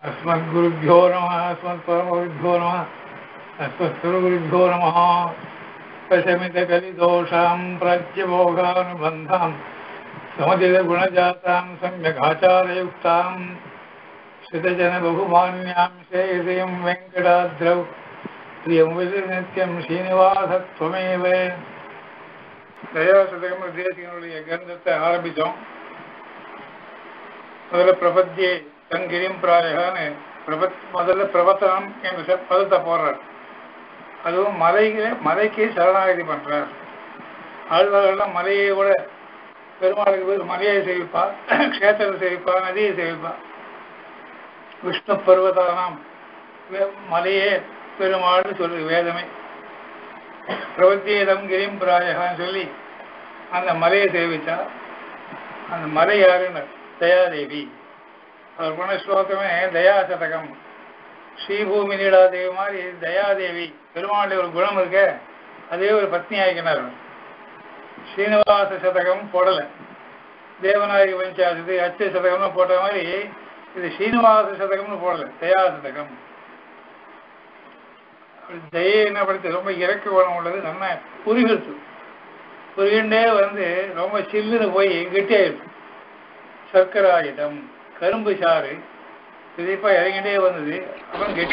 अस्मद्गुरुभ्यो नमः अस्मत्परमगुरुभ्यो नमः अस्मत्सर्वगुरुभ्यो नमः पशमितकलिदोषां प्राच्यभोगानुबन्धां समतितगुणजातां सम्यगाचारयुक्तां श्रितजनबहुमान्यां श्रेयसीं वेङ्कटाद्रौ प्रियं विधिनित्यं श्रीनिवासत्वमेव தயாசதகம் தேசிகனுடைய கிரந்தத்தை ஆரம்பித்தோம் முதல்ல பிரபத்தியே தங்கிரிம் பிராயகான்னு பிரபத் முதல்ல பிரபத்தனம் என்ற சொ- பதத்தை போடுறார் அதுவும் மலைகளே மலைக்கு சரணாகதி பண்றார் ஆழ்வார்கள்லாம் மலையை விட பெருமாளுக்கு பேர் மலையை சேவிப்பா க்ஷேத்திரத்தை சேவிப்பா நதியை சேவிப்பா விஷ்ணு பர்வதானாம் வே- மலையே பெருமாள்னு சொல்லுது வேதமே பிரபத்தியதம் கிரிம் பிராயகான்னு சொல்லி அந்த மலையை சேவிச்சா அந்த மலை யாருன்னு தயாதேவி அவர் பண்ண ஸ்லோகமே தயாசதகம் ஸ்ரீபூமி நீடாதேவி மாதிரி தயாதேவி பெருமாளுடைய ஒரு குணம் இருக்க அதே ஒரு பத்னி ஆகினார் ஸ்ரீனிவாச சதகம் போடலை தேவநாயகி பஞ்சாசத்து அச்ச சதகம்னு போட்ட மாதிரி இது ஸ்ரீனிவாச சதகம்னு போடல தயா சதகம் தயை என்ன படுத்து ரொம்ப இறக்க குணம் உள்ளது நம்ம புரிகிறது புரிகின்றே வந்து ரொம்ப சில்லுன்னு போய் கெட்டியாயிடுச்சு சர்க்கராயுதம் கரும்பு சாறு திதிப்பா இறங்கிட்டே வந்தது அப்புறம் கெட்டி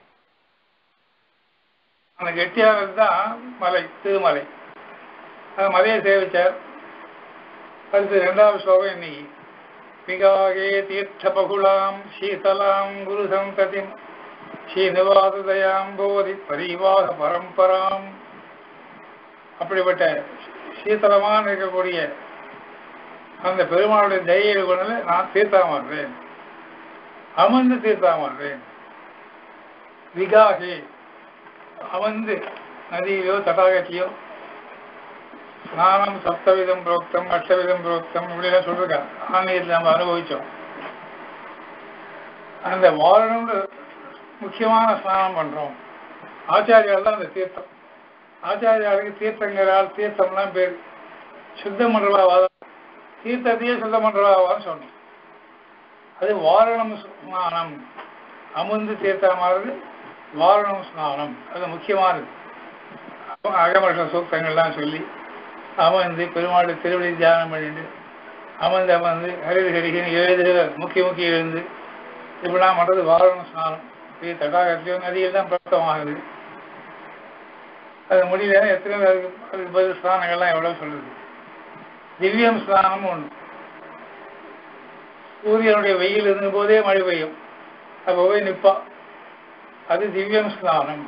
அந்த கெட்டியானது தான் மலை திருமலை அந்த மலையை சேவிச்சார் அடுத்து ரெண்டாவது ஸ்லோகம் இன்னைக்கு மிகாகே தீர்த்த பகுலாம் சீதலாம் குரு சந்ததிம் ஸ்ரீனிவாசதயாம் போதி பரிவாக பரம்பராம் அப்படிப்பட்ட சீத்தலமான இருக்கக்கூடிய அந்த பெருமாளுடைய தயையை கொண்டு நான் தீர்த்தாமன்றேன் அமர்ந்து தீர்த்தாமன்றேன் விகாகே அமர்ந்து நதியிலோ தடாகத்திலோ ஸ்நானம் சப்தவிதம் புரோக்தம் அஷ்டவிதம் புரோக்தம் இப்படிலாம் சொல்லிருக்காங்க ஆன்மீகத்தில் நம்ம அனுபவிச்சோம் அந்த வாரணம்னு முக்கியமான ஸ்நானம் பண்றோம் ஆச்சாரியால் தான் அந்த தீர்த்தம் ஆச்சாரியாளுக்கு தீர்த்தங்கரால் தீர்த்தம்லாம் பேர் சுத்த மண்டலவாதம் தீர்த்தத்தையே சுத்த மண்டலவாதம் சொன்னோம் அது வாரணம் ஸ்நானம் அமுந்து தீர்த்தமானது வாரணம் ஸ்நானம் அது முக்கியமானது அப்ப அகமர்ஷ சூக்தங்கள்லாம் சொல்லி அமர்ந்து பெருமாள் திருவடி தியானம் பண்ணிட்டு அமர்ந்து அமர்ந்து ஹரிது ஹரிகன் எழுது முக்கிய முக்கிய எழுந்து இப்படிலாம் பண்ணுறது வாரணம் ஸ்நானம் இது தடாகத்திலையும் நதியில் தான் பிரப்தமாகுது அது முடியல எத்தனை அதுக்கு அதுக்கு பதில் ஸ்நானங்கள்லாம் எவ்வளோ சொல்லுது திவ்யம் ஸ்நானம் ஒன்று சூரியனுடைய வெயில் இருந்த போதே மழை பெய்யும் அப்போ போய் நிற்பா அது திவ்யம் ஸ்நானம்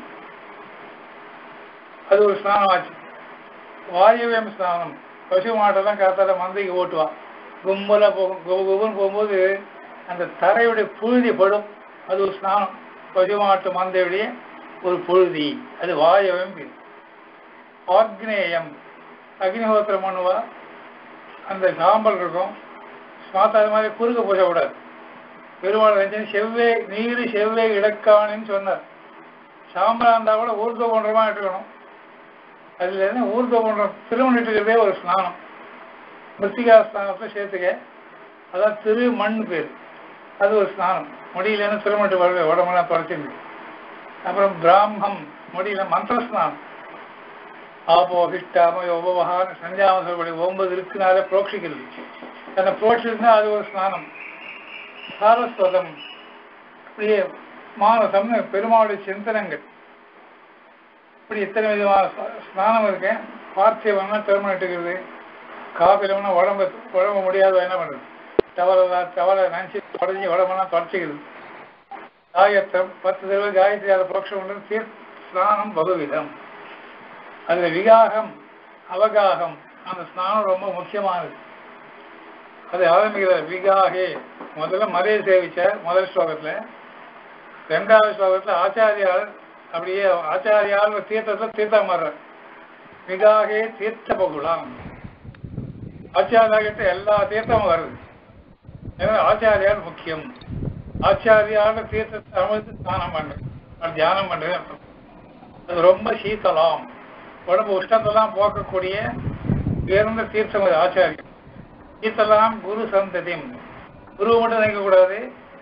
அது ஒரு ஸ்நானம் ஆச்சு வாயுவியம் ஸ்நானம் பசு மாட்டெல்லாம் காத்தால மந்தைக்கு ஓட்டுவா கும்பலாக போகும் குபு குபுன்னு போகும்போது அந்த தரையுடைய புழுதி படும் அது ஒரு ஸ்நானம் பசு மாட்டு மந்தையுடைய ஒரு புழுதி அது வாயுவியம் பேர் ஆக்னேயம் அக்னிஹோத்திரம் பண்ணுவா அந்த சாம்பல் இருக்கும் ஸ்மாத்தா அது மாதிரி குறுக்க பூசக்கூடாது பெருமாள் ரஞ்சன் செவ்வே நீரு செவ்வே இடக்கானுன்னு சொன்னார் சாம்பலா இருந்தா கூட ஊர்த போன்றமா இருக்கணும் அதுல இருந்து ஊர்த போன்ற திருமணிட்டு இருக்கிறதே ஒரு ஸ்நானம் மிருத்திகா ஸ்நானத்தை சேர்த்துக்க அதான் திரு மண் பேர் அது ஒரு ஸ்நானம் முடியலன்னு திருமணிட்டு வருது உடம்பெல்லாம் தொடச்சிருக்கு அப்புறம் பிராமம் முடியல மந்திர ஸ்நானம் ஆபோ ஹிஷ்டாம யோபவகான்னு சந்தியாம சொல்லக்கூடிய ஒன்பது இருக்குனால புரோட்சிக்கிறது அந்த புரோட்சிருந்தா அது ஒரு ஸ்நானம் சாரஸ்வதம் இப்படியே மானசம்னு பெருமாளுடைய சிந்தனங்கள் இப்படி இத்தனை விதமான ஸ்நா- ஸ்நானம் இருக்கேன் பார்த்தியவன்னா திருமணிட்டுக்கிறது காப்பிலம்னா உடம்பு உடம்பு முடியாத என்ன பண்ணுறது டவலை டவலை நினச்சி உடஞ்சி உடம்பெல்லாம் தொடச்சிக்கிறது காயத்தம் பத்து தடவை காயத்ரி அதை புரோட்சம் பண்ணது தீர் ஸ்நானம் பகுவிதம் அதுல விகாகம் அவகாகம் அந்த ஸ்நானம் ரொம்ப முக்கியமானது அது ஆரம்பிக்கிறார் விகாகே முதல்ல மலையை சேவிச்சார் முதல் ஸ்லோகத்துல ரெண்டாவது ஸ்லோகத்துல ஆச்சாரியால் அப்படியே ஆச்சாரியால் தீர்த்தத்துல தீர்த்தம் மாறுறார் விகாகே தீர்த்த பகுலாம் ஆச்சாரியா கிட்ட எல்லா தீர்த்தமும் வருது ஏன்னா ஆச்சாரியால் முக்கியம் ஆச்சாரியால தீர்த்தத்தை அமர்ந்து ஸ்நானம் பண்றது அது தியானம் பண்றது அர்த்தம். அது ரொம்ப சீத்தலாம் உடம்பு உஷ்ணத்தெல்லாம் போக்கக்கூடிய உயர்ந்த தீர்த்தம் அது ஆச்சாரியம் சீத்தலாம் குரு சந்ததியும் குரு மட்டும் நினைக்கக்கூடாது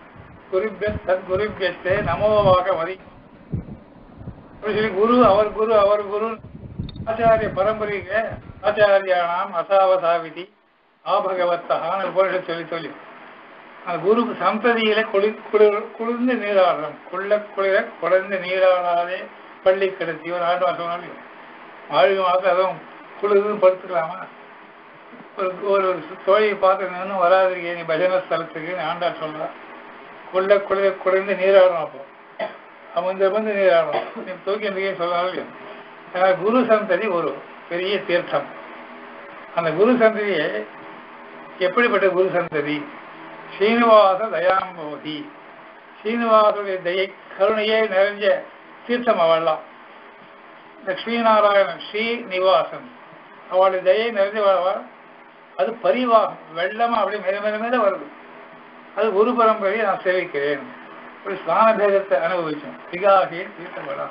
குருபிய சத்குருபியத்தே நமோவாக வரி அப்படி சொல்லி குரு அவர் குரு அவர் குரு ஆச்சாரிய பரம்பரைக்கு ஆச்சாரியானாம் அசாவசாவிதி ஆபகவத்தகான்னு போல சொல்லி சொல்லி அந்த குரு சந்ததியில குளி குளிர் குளிர்ந்து நீராடுறோம் குள்ள குளிர குளிர்ந்து நீராடாதே பள்ளி கிடத்தி ஒரு ஆண்டு மாசம் சொன்னாலும் ஆழ்வு மாதம் அதுவும் குளிர்ந்து படுத்துக்கலாமா ஒரு ஒரு தோழியை பார்த்து நின்று வராதிருக்கே நீ பஜன ஸ்தலத்துக்கு ஆண்டார் சொல்றா குள்ள குளிர குளிர்ந்து நீராடணும் அப்போ அமர்ந்து அமர்ந்து நீராடணும் நீ தூக்கி எந்திரிக்கே சொல்லலாம் ஏன்னா குரு சந்ததி ஒரு பெரிய தீர்த்தம் அந்த குரு சந்ததியை எப்படிப்பட்ட குரு சந்ததி ஸ்ரீனிவாச தயாம்போதி ஸ்ரீனிவாசுடைய தயை கருணையே நிறைஞ்ச தீர்த்தம் அவள்லாம் லக்ஷ்மி நாராயணன் ஸ்ரீ நிவாசன் அவளுடைய தயை நிறைஞ்சவா அது பரிவாகம் வெள்ளமா அப்படி மேல மேல மேல வருது அது குரு பரம்பரையை நான் சேவிக்கிறேன் ஒரு ஸ்நான பேதத்தை அனுபவிச்சோம் திகாகே தீர்த்தப்படா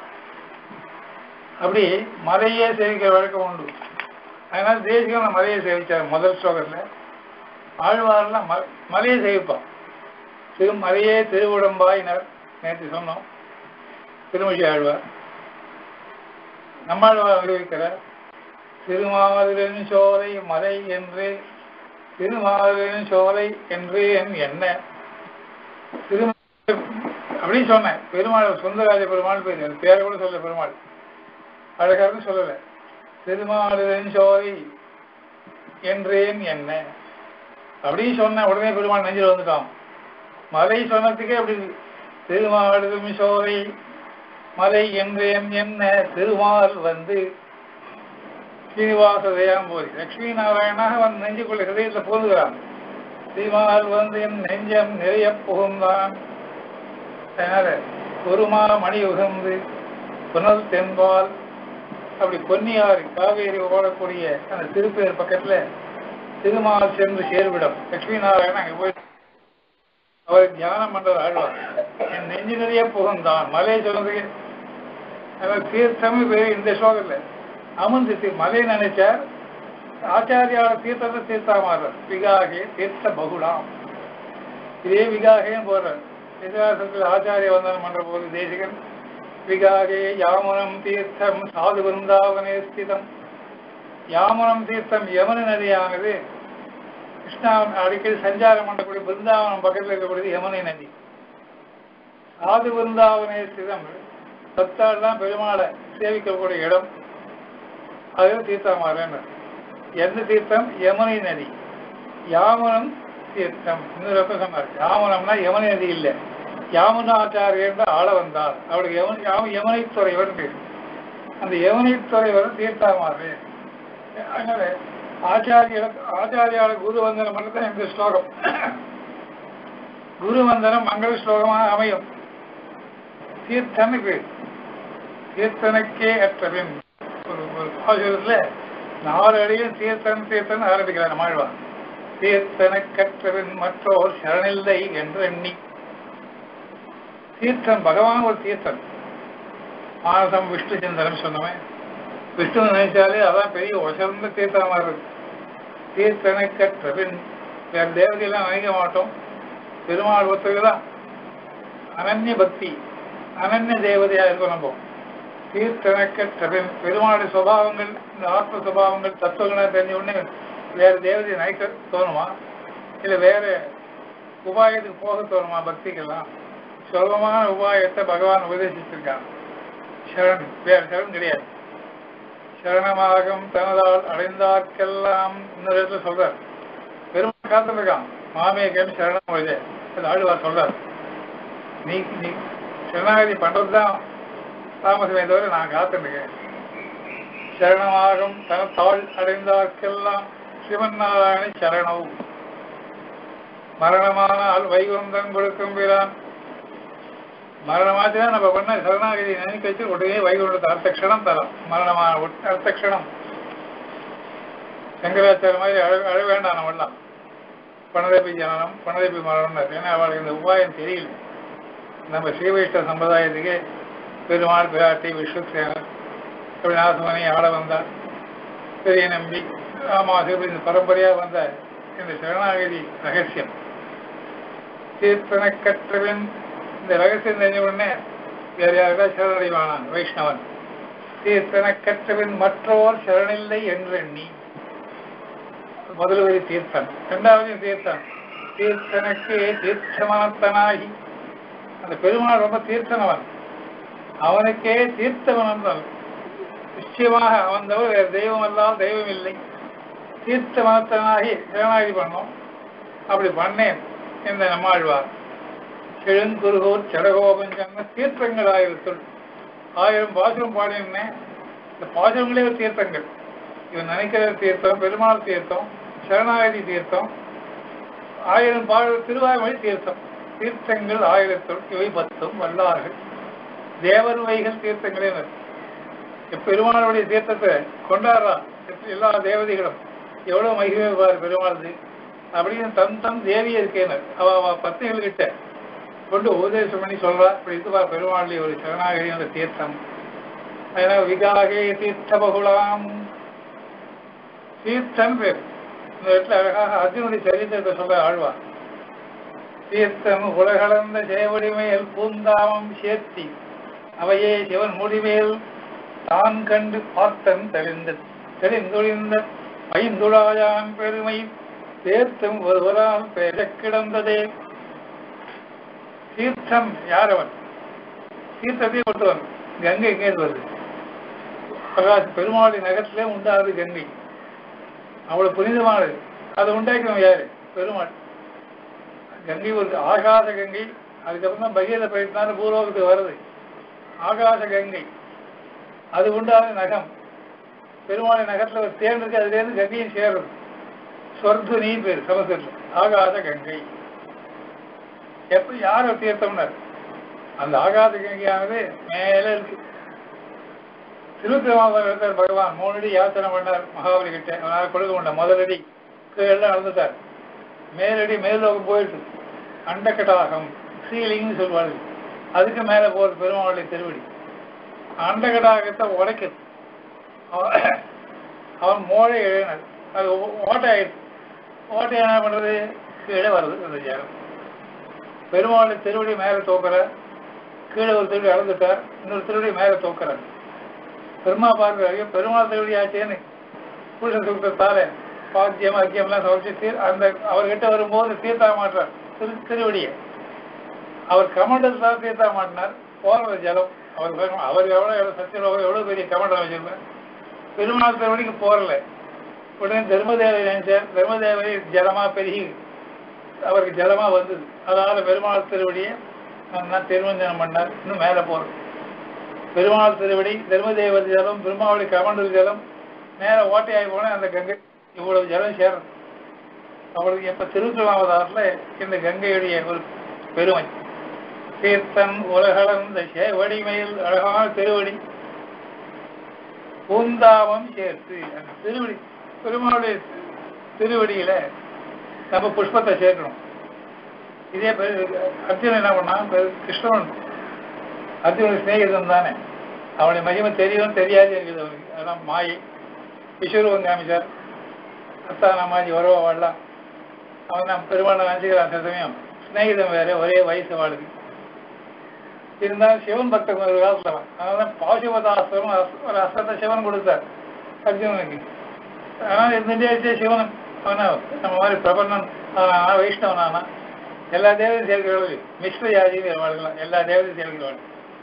அப்படி மலையே சேவிக்கிற வழக்கம் உண்டு அதனால தேசிகம் மலையை சேவிச்சார் முதல் ஸ்லோகத்துல ஆழ்வாரெல்லாம் ம மலையை சேவிப்பான் திரு மலையே திருவுடம்பாயினர் நேற்று சொன்னோம் திருமொழி ஆழ்வார் நம்மாழ்வார் அறிவிக்கிறார் திருமாதிரின் சோலை மலை என்று திருமாதிரின் சோலை என்று என் என்ன திரு அப்படின்னு சொன்னேன் பெருமாள் சுந்தரராஜ பெருமாள் பேர் எனக்கு பேரை கூட சொல்ல பெருமாள் அழகாருன்னு சொல்லல திருமாலின் சோலை என்றேன் என்ன அப்படின்னு சொன்ன உடனே பெருமாள் நெஞ்சில் வந்துட்டான் மலை சொன்னதுக்கே அப்படி திருமாலின் சோலை மலை என்றேன் என்ன திருமால் வந்து ஸ்ரீனிவாச தயாம்போதி லட்சுமி நாராயணாக வந்து நெஞ்சுக்குள்ள ஹிருதயத்தில் போதுகிறான் திருமால் வந்து என் நெஞ்சம் நிறைய புகுந்தான் அதனால ஒருமா மணி உகந்து புனல் தென்பால் அப்படி பொன்னியாறு காவேரி ஓடக்கூடிய அந்த திருப்பேர் பக்கத்துல திருமால் சென்று சேர்விடம் லட்சுமி நாராயணன் அங்க போய் அவர் தியானம் பண்றது ஆழ்வார் என் நெஞ்சு நிறைய புகழ்ந்தான் மலையை சொன்னதுக்கு அதாவது தீர்த்தம் பேர் இந்த ஸ்லோகத்துல அமர்ந்து தீ- மலையை நினைச்சார் ஆச்சாரியால தீர்த்தத்தை தீர்த்தாமாறார் விகாகே தீர்த்த பகுடாம் இதே விகாகேன்னு போடுறார் இதிகாசத்தில் ஆச்சாரிய வந்தனம் பண்ற போது தேசிகன் விகாகே யாமுனம் தீர்த்தம் சாது விருந்தாவனே ஸ்திதம் யாமுனம் தீர்த்தம் யமுன நதியானது கிருஷ்ணா அடிக்கடி சஞ்சாரம் பண்ணக்கூடிய பிருந்தாவனம் பக்கத்தில் இருக்கக்கூடியது யமுனை நதி சாது விருந்தாவனே ஸ்திதம் பத்தாள் தான் பெருமாளை சேவிக்கக்கூடிய இடம் அது தீர்த்தமாறேன் எந்த தீர்த்தம் யமுனை நதி யாமுனம் தீர்த்தம் இன்னொரு அர்த்தம் சொன்னார் யாமுனம்னா யமுனை நதி இல்லை யாமுனாச்சாரியர் ஆள வந்தார் அவருக்கு யமுன யாம யமுனை துறைவர் பேர் அந்த யமுனை துறைவர் தீர்த்தாமாறு அதனால ஆச்சாரிய ஆச்சாரியால குரு வந்தனம் மட்டும் இந்த ஸ்லோகம் குரு வந்தனம் மங்கள ஸ்லோகமாக அமையும் தீர்த்தன்னு பேர் தீர்த்தனுக்கே அற்றபின் ஒரு ஒரு பாசுரத்துல நாலு அடியும் தீர்த்தன் தீர்த்தன் ஆரம்பிக்கிறார் நம்மாழ்வா தீர்த்தனக்கற்றபின் மற்றோர் சரணில்லை என்று எண்ணி தீர்த்தன் பகவான் ஒரு தீர்த்தன் மானசம் விஷ்ணு சிந்தனம் சொன்னவன் விஷ்ணு நினைச்சாலே அதான் பெரிய உசர்ந்த தீர்த்தமா இருக்கு தீர்த்தனக்கற்றபின் வேற தேவதையெல்லாம் நினைக்க மாட்டோம் பெருமாள் ஒருத்தருக்கு தான் அனன்ய பக்தி அனன்ய தேவதையா இருக்கும் நம்ம தீர்த்தனக்கற்றபின் பெருமாளுடைய சுபாவங்கள் இந்த ஆத்ம சுபாவங்கள் தத்துவங்களை தெரிஞ்ச உடனே வேற தேவதையை நினைக்க தோணுமா இல்லை வேற உபாயத்துக்கு போக தோணுமா பக்திக்கெல்லாம் சுலபமான உபாயத்தை பகவான் உபதேசிச்சிருக்கான் சரண் வேற சரண் கிடையாது சரணமாகும் தனதால் அடைந்தார்க்கெல்லாம் இன்னொரு இடத்துல சொல்றார் பெருமாள் காத்திருக்கான் மாமியை கேட்டு சரணம் வருது அது ஆழ்வார் சொல்றார் நீ நீ சரணாகதி பண்றதுதான் தாமசமே தவிர நான் காத்திருக்கேன் சரணமாகும் தனத்தாள் அடைந்தார்க்கெல்லாம் சிவன் நாராயண சரணம் மரணமானால் வைகுந்தம் கொடுக்கும் பிரான் மரணமாச்சுன்னா நம்ம பண்ண சரணாகதி நினைக்க வச்சு உடனே வைகுண்டத்தை அடுத்த க்ஷணம் தரோம் மரணமான உட்- அடுத்த க்ஷணம் சங்கராச்சாரிய மாதிரி அழ அழ வேண்டாம் நம்மளாம் பணதேபி ஜனனம் பணதேபி மரணம் ஏன்னா அவளுக்கு இந்த உபாயம் தெரியல நம்ம ஸ்ரீவைஷ்ணவ சம்பிரதாயத்துக்கு பெருமாள் பிராட்டி விஸ்வசேனர் அப்படி நாசமணி ஆள வந்தார் பெரிய நம்பி ஆமா இப்படி இந்த பரம்பரையா வந்த இந்த சரணாகதி ரகசியம் தீர்த்தனை கற்றவன் இந்த ரகசியம் தெரிஞ்ச உடனே வேற யாருக்கா சரணடைவானான் வைஷ்ணவன் தீர்த்தனை கற்றவன் மற்றோர் சரணில்லை என்றெண்ணி முதல் வரி தீர்த்தன் இரண்டாவது தீர்த்தன் தீர்த்தனுக்கு தீர்த்தமனத்தனாகி அந்த பெருமாள் ரொம்ப தீர்த்தனவன் அவனுக்கே தீர்த்தவன் தான் நிச்சயமாக அவன் தவிர வேறு தெய்வம் எல்லாம் தெய்வம் இல்லை தீர்த்த மனத்தனாகி சரணாகி பண்ணோம் அப்படி பண்ணேன் இந்த நம்மாழ்வார் செழுங்குருகூர் சடகோபன் சொன்ன தீர்த்தங்கள் ஆயிரத்துள் ஆயிரம் பாசுரம் பாடினேன் இந்த பாசுரங்களே ஒரு தீர்த்தங்கள் இவன் நினைக்கிற தீர்த்தம் பெருமாள் தீர்த்தம் சரணாகதி தீர்த்தம் ஆயிரம் பாடு திருவாய்மொழி தீர்த்தம் தீர்த்தங்கள் ஆயிரத்துள் இவை பத்தும் வல்லார்கள் தேவர் வைகள் தீர்த்தங்களே பெருமாளுடைய தீர்த்தத்தை கொண்டாடுறான் எல்லா தேவதைகளும் எவ்வளவு மகிமை பாரு பெருமாளுது அப்படின்னு தன் தன் தேவி இருக்கேனர் அவ அவ பத்திரிகிட்ட கொண்டு உபதேசம் பண்ணி சொல்றா இப்படி இதுவா பெருமாளுடைய ஒரு சரணாகதி அந்த தீர்த்தம் அதனால விகாகே தீர்த்த பகுலாம் தீர்த்தம் பேர் இந்த இடத்துல அழகாக அர்ஜுனுடைய சரித்திரத்தை சொல்ல ஆழ்வார் தீர்த்தம் உலகளந்த ஜெயவடிமேல் பூந்தாமம் சேர்த்தி அவையே சிவன் முடிமேல் தான் கண்டு பார்த்தன் தெளிந்த தெளிந்தொழிந்த ஐந்துழாயான் பெருமை தேர்த்தும் ஒருவரால் பெற கிடந்ததே தீர்த்தம் யாரவன் தீர்த்தத்தை ஒருத்தவன் கங்கை எங்கே வருது பிரகாஷ் பெருமாளுடைய நகரத்திலே உண்டாது கங்கை அவ்வளவு புனிதமானது அதை உண்டாக்கினவன் யாரு பெருமாள் கங்கை ஒரு ஆகாச கங்கை அதுக்கப்புறம் தான் பகீர போயிட்டு பூர்வத்துக்கு வருது ஆகாச கங்கை அது உண்டான நகம் பெருமாளை நகரத்துல ஒரு தேன் இருக்கு அதுல இருந்து கங்கையும் சேருது சொர்த்து நீ பேர் சமஸ்கிருதம் ஆகாச கங்கை எப்ப யார தீர்த்தம்னர் அந்த ஆகாச கங்கையானது மேல இருக்கு திருத்திரமாவதர் பகவான் மூணு அடி யாத்திரை பண்ணார் மகாபலி கிட்ட அவனால கொடுக்க முடியல முதலடி கீழே நடந்துட்டார் மேலடி மேலோகம் போயிட்டு அண்டக்கடாகம் சீலிங்னு சொல்வார்கள் அதுக்கு மேல போறது பெருமாளுடைய திருவடி அண்டகடாகத்தை உடைக்குது அவன் அவன் மோழை எழுதினார் அது ஓட்டை ஆயிடுச்சு ஓட்டை என்ன பண்றது கீழே வருது அந்த ஜலம் பெருமாளுடைய திருவடி மேல தூக்குற கீழே ஒரு திருவடி அளந்துட்டார் இன்னொரு திருவடி மேல தூக்குறார் பெருமா பார்க்கிறாங்க பெருமாள் திருவடி ஆச்சேன்னு புருஷன் சுத்தத்தால பாத்தியம் அக்கியம்லாம் சமைச்சு தீர் அந்த அவர்கிட்ட வரும்போது தீர்த்தா மாட்டார் திரு திருவடியை அவர் கமண்டல் தீர்த்தா மாட்டினார் போறது ஜலம் அவர் பாருங்க, அவர் எவ்வளவு எவ்வளவு சத்தியலோகம் எவ்வளவு பெரிய கமண்டம் வச்சிருப்பார் பெருமாள் திருவடிக்கு போறல உடனே தர்மதேவை நினைச்சார் தர்மதேவை ஜலமா பெருகி அவருக்கு ஜலமா வந்தது அதனால பெருமாள் திருவடியை நான் திருமஞ்சனம் பண்ணார் இன்னும் மேல போறது பெருமாள் திருவடி தர்மதேவ ஜலம் பெருமாளுடைய கமண்டல் ஜலம் மேல ஓட்டையாகி போன அந்த கங்கை இவ்வளவு ஜலம் சேரும் அவளுக்கு எப்ப திருக்குறளாவதாரில் இந்த கங்கையுடைய ஒரு பெருமை தீர்த்தன் உலகளந்த சேவடிமையில் அழகான திருவடி பூந்தாமம் சேர்த்து அந்த திருவடி பெருமாளுடைய திருவடியில நம்ம புஷ்பத்தை சேர்க்கணும் இதே பெரு- அர்ஜுனன் என்ன பண்ணான் பெரு- கிருஷ்ணன் அர்ஜுனன் சிநேகிதன் தானே அவனுடைய மகிமை தெரியும் தெரியாது இருக்குது அவனுக்கு அதெல்லாம் மாயை விஸ்வரூபம் காமிச்சார் அத்தான மாதிரி வரவா வாழலாம் அவன் நான் பெருமாளை நினைச்சுக்கிறான் சில சமயம் சிநேகிதம் வேற ஒரே வயசு வாழுது இருந்தாலும் சிவன் பக்தன் ஒரு காலத்துல அவன். அதனால பாசுபதாஸ்திரம் ஒரு அஸ்திரத்தை சிவன் கொடுத்தார் அர்ஜுனனுக்கு அதனால இருந்துட்டே சிவன் அவனா நம்ம மாதிரி பிரபன்னன் ஆனா வைஷ்ணவன் ஆனா எல்லா தேவதையும் சேர்க்கிறவர்கள் மிஸ்ர ஜாதியும் வாழ்க்கலாம் எல்லா தேவதையும் சேர்க்கிறவர்கள்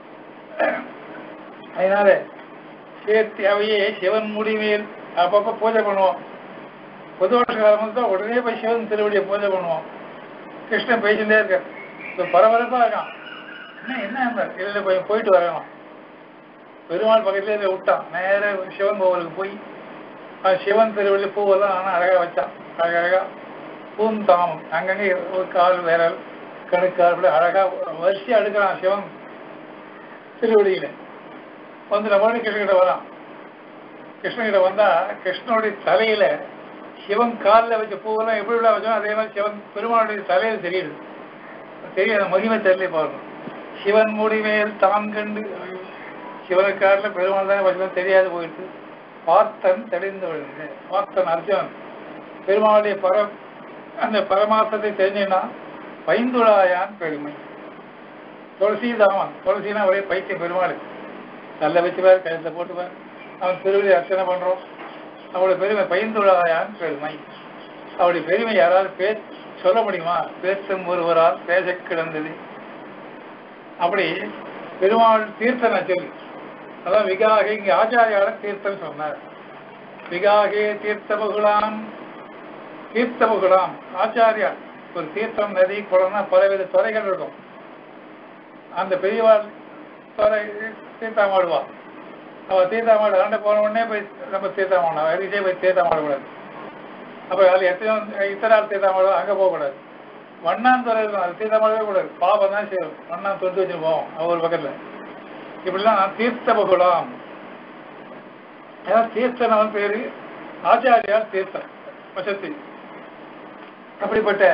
அதனால சேர்த்து அவையே சிவன் முடிமேல் அப்பப்ப பூஜை பண்ணுவோம் புதுவருஷ காலம் தான் உடனே போய் சிவன் திருவடியை பூஜை பண்ணுவோம் கிருஷ்ணன் பேசிட்டே இருக்கார் இப்போ பரபரப்பா இருக்கான் என்ன என்ன இருந்தார் இல்லை போய் போயிட்டு வரணும் பெருமாள் பக்கத்துல இருந்து விட்டான் நேர சிவன் கோவிலுக்கு போய் அந்த சிவன் திருவள்ளி பூவெல்லாம் ஆனால் அழகா வச்சான் அழகழகா பூந்தாமம் அங்கங்கே ஒரு கால் விரல் கணுக்கால் இப்படி அழகா வரிசையா அடுக்கிறான் சிவன் திருவடியில வந்து நம்ம கிருஷ்ணகிட்ட வரான் கிருஷ்ணகிட்ட வந்தா கிருஷ்ணனுடைய தலையில சிவன் காலில் வச்ச பூவெல்லாம் எப்படி விட வச்சோம் அதே மாதிரி சிவன் பெருமாளுடைய தலையில தெரியுது தெரியும் அந்த மகிமை தெரியல பாருங்க சிவன் முடிமேல் தான் கண்டு சிவனுக்காரில் பெருமாள் தானே வச்சோம் தெரியாது போயிடுச்சு பார்த்தன் தெளிந்து விழுந்து பார்த்தன் அர்ஜுனன் பெருமாளுடைய பர அந்த பரமாசத்தை தெரிஞ்சுன்னா பைந்துழாயான் பெருமை துளசிதாமன் துளசினா ஒரே பைத்தியம் பெருமாள் தள்ள வச்சுப்பார் கழுத்தில் போட்டுப்பார் அவன் திருவிழி அர்ச்சனை பண்றோம் அவளுடைய பெருமை பைந்துழாயான் பெருமை அவளுடைய பெருமை யாராவது பே சொல்ல முடியுமா பேசும் ஒருவரால் பேச கிடந்தது அப்படி பெருமாள் தீர்த்தனை சொல்லி அதான் விகாகே இங்க ஆச்சாரியால தீர்த்தம் சொன்னார் விகாகே தீர்த்தபகுலாம் தீர்த்தபகுலாம் ஆச்சாரியா ஒரு தீர்த்தம் நதி குளம்னா பலவித துறைகள் இருக்கும் அந்த பெரியவாள் துறை தீர்த்தாமாடுவா அவ தீர்த்தாமாடு ஆண்ட போன உடனே போய் நம்ம தீர்த்தாமாடணும் அரிசியே போய் தீர்த்தாமாடக்கூடாது அப்ப அது எத்தனையோ இத்தனை நாள் தீர்த்தாமாடுவோம் அங்க போகக்கூடாது வண்ணாந்துறை இருக்கும் அது தீர்த்தாமாடவே கூடாது பாவம் தான் செய்யும் வண்ணான் தொட்டு வச்சு போவோம் அவர் பக்கத்துல இப்படிலாம் தீர்த்த பகுலாம் அதாவது தீர்த்தனவன் பேரு ஆச்சாரியார் தீர்த்தம் வசத்தி அப்படிப்பட்ட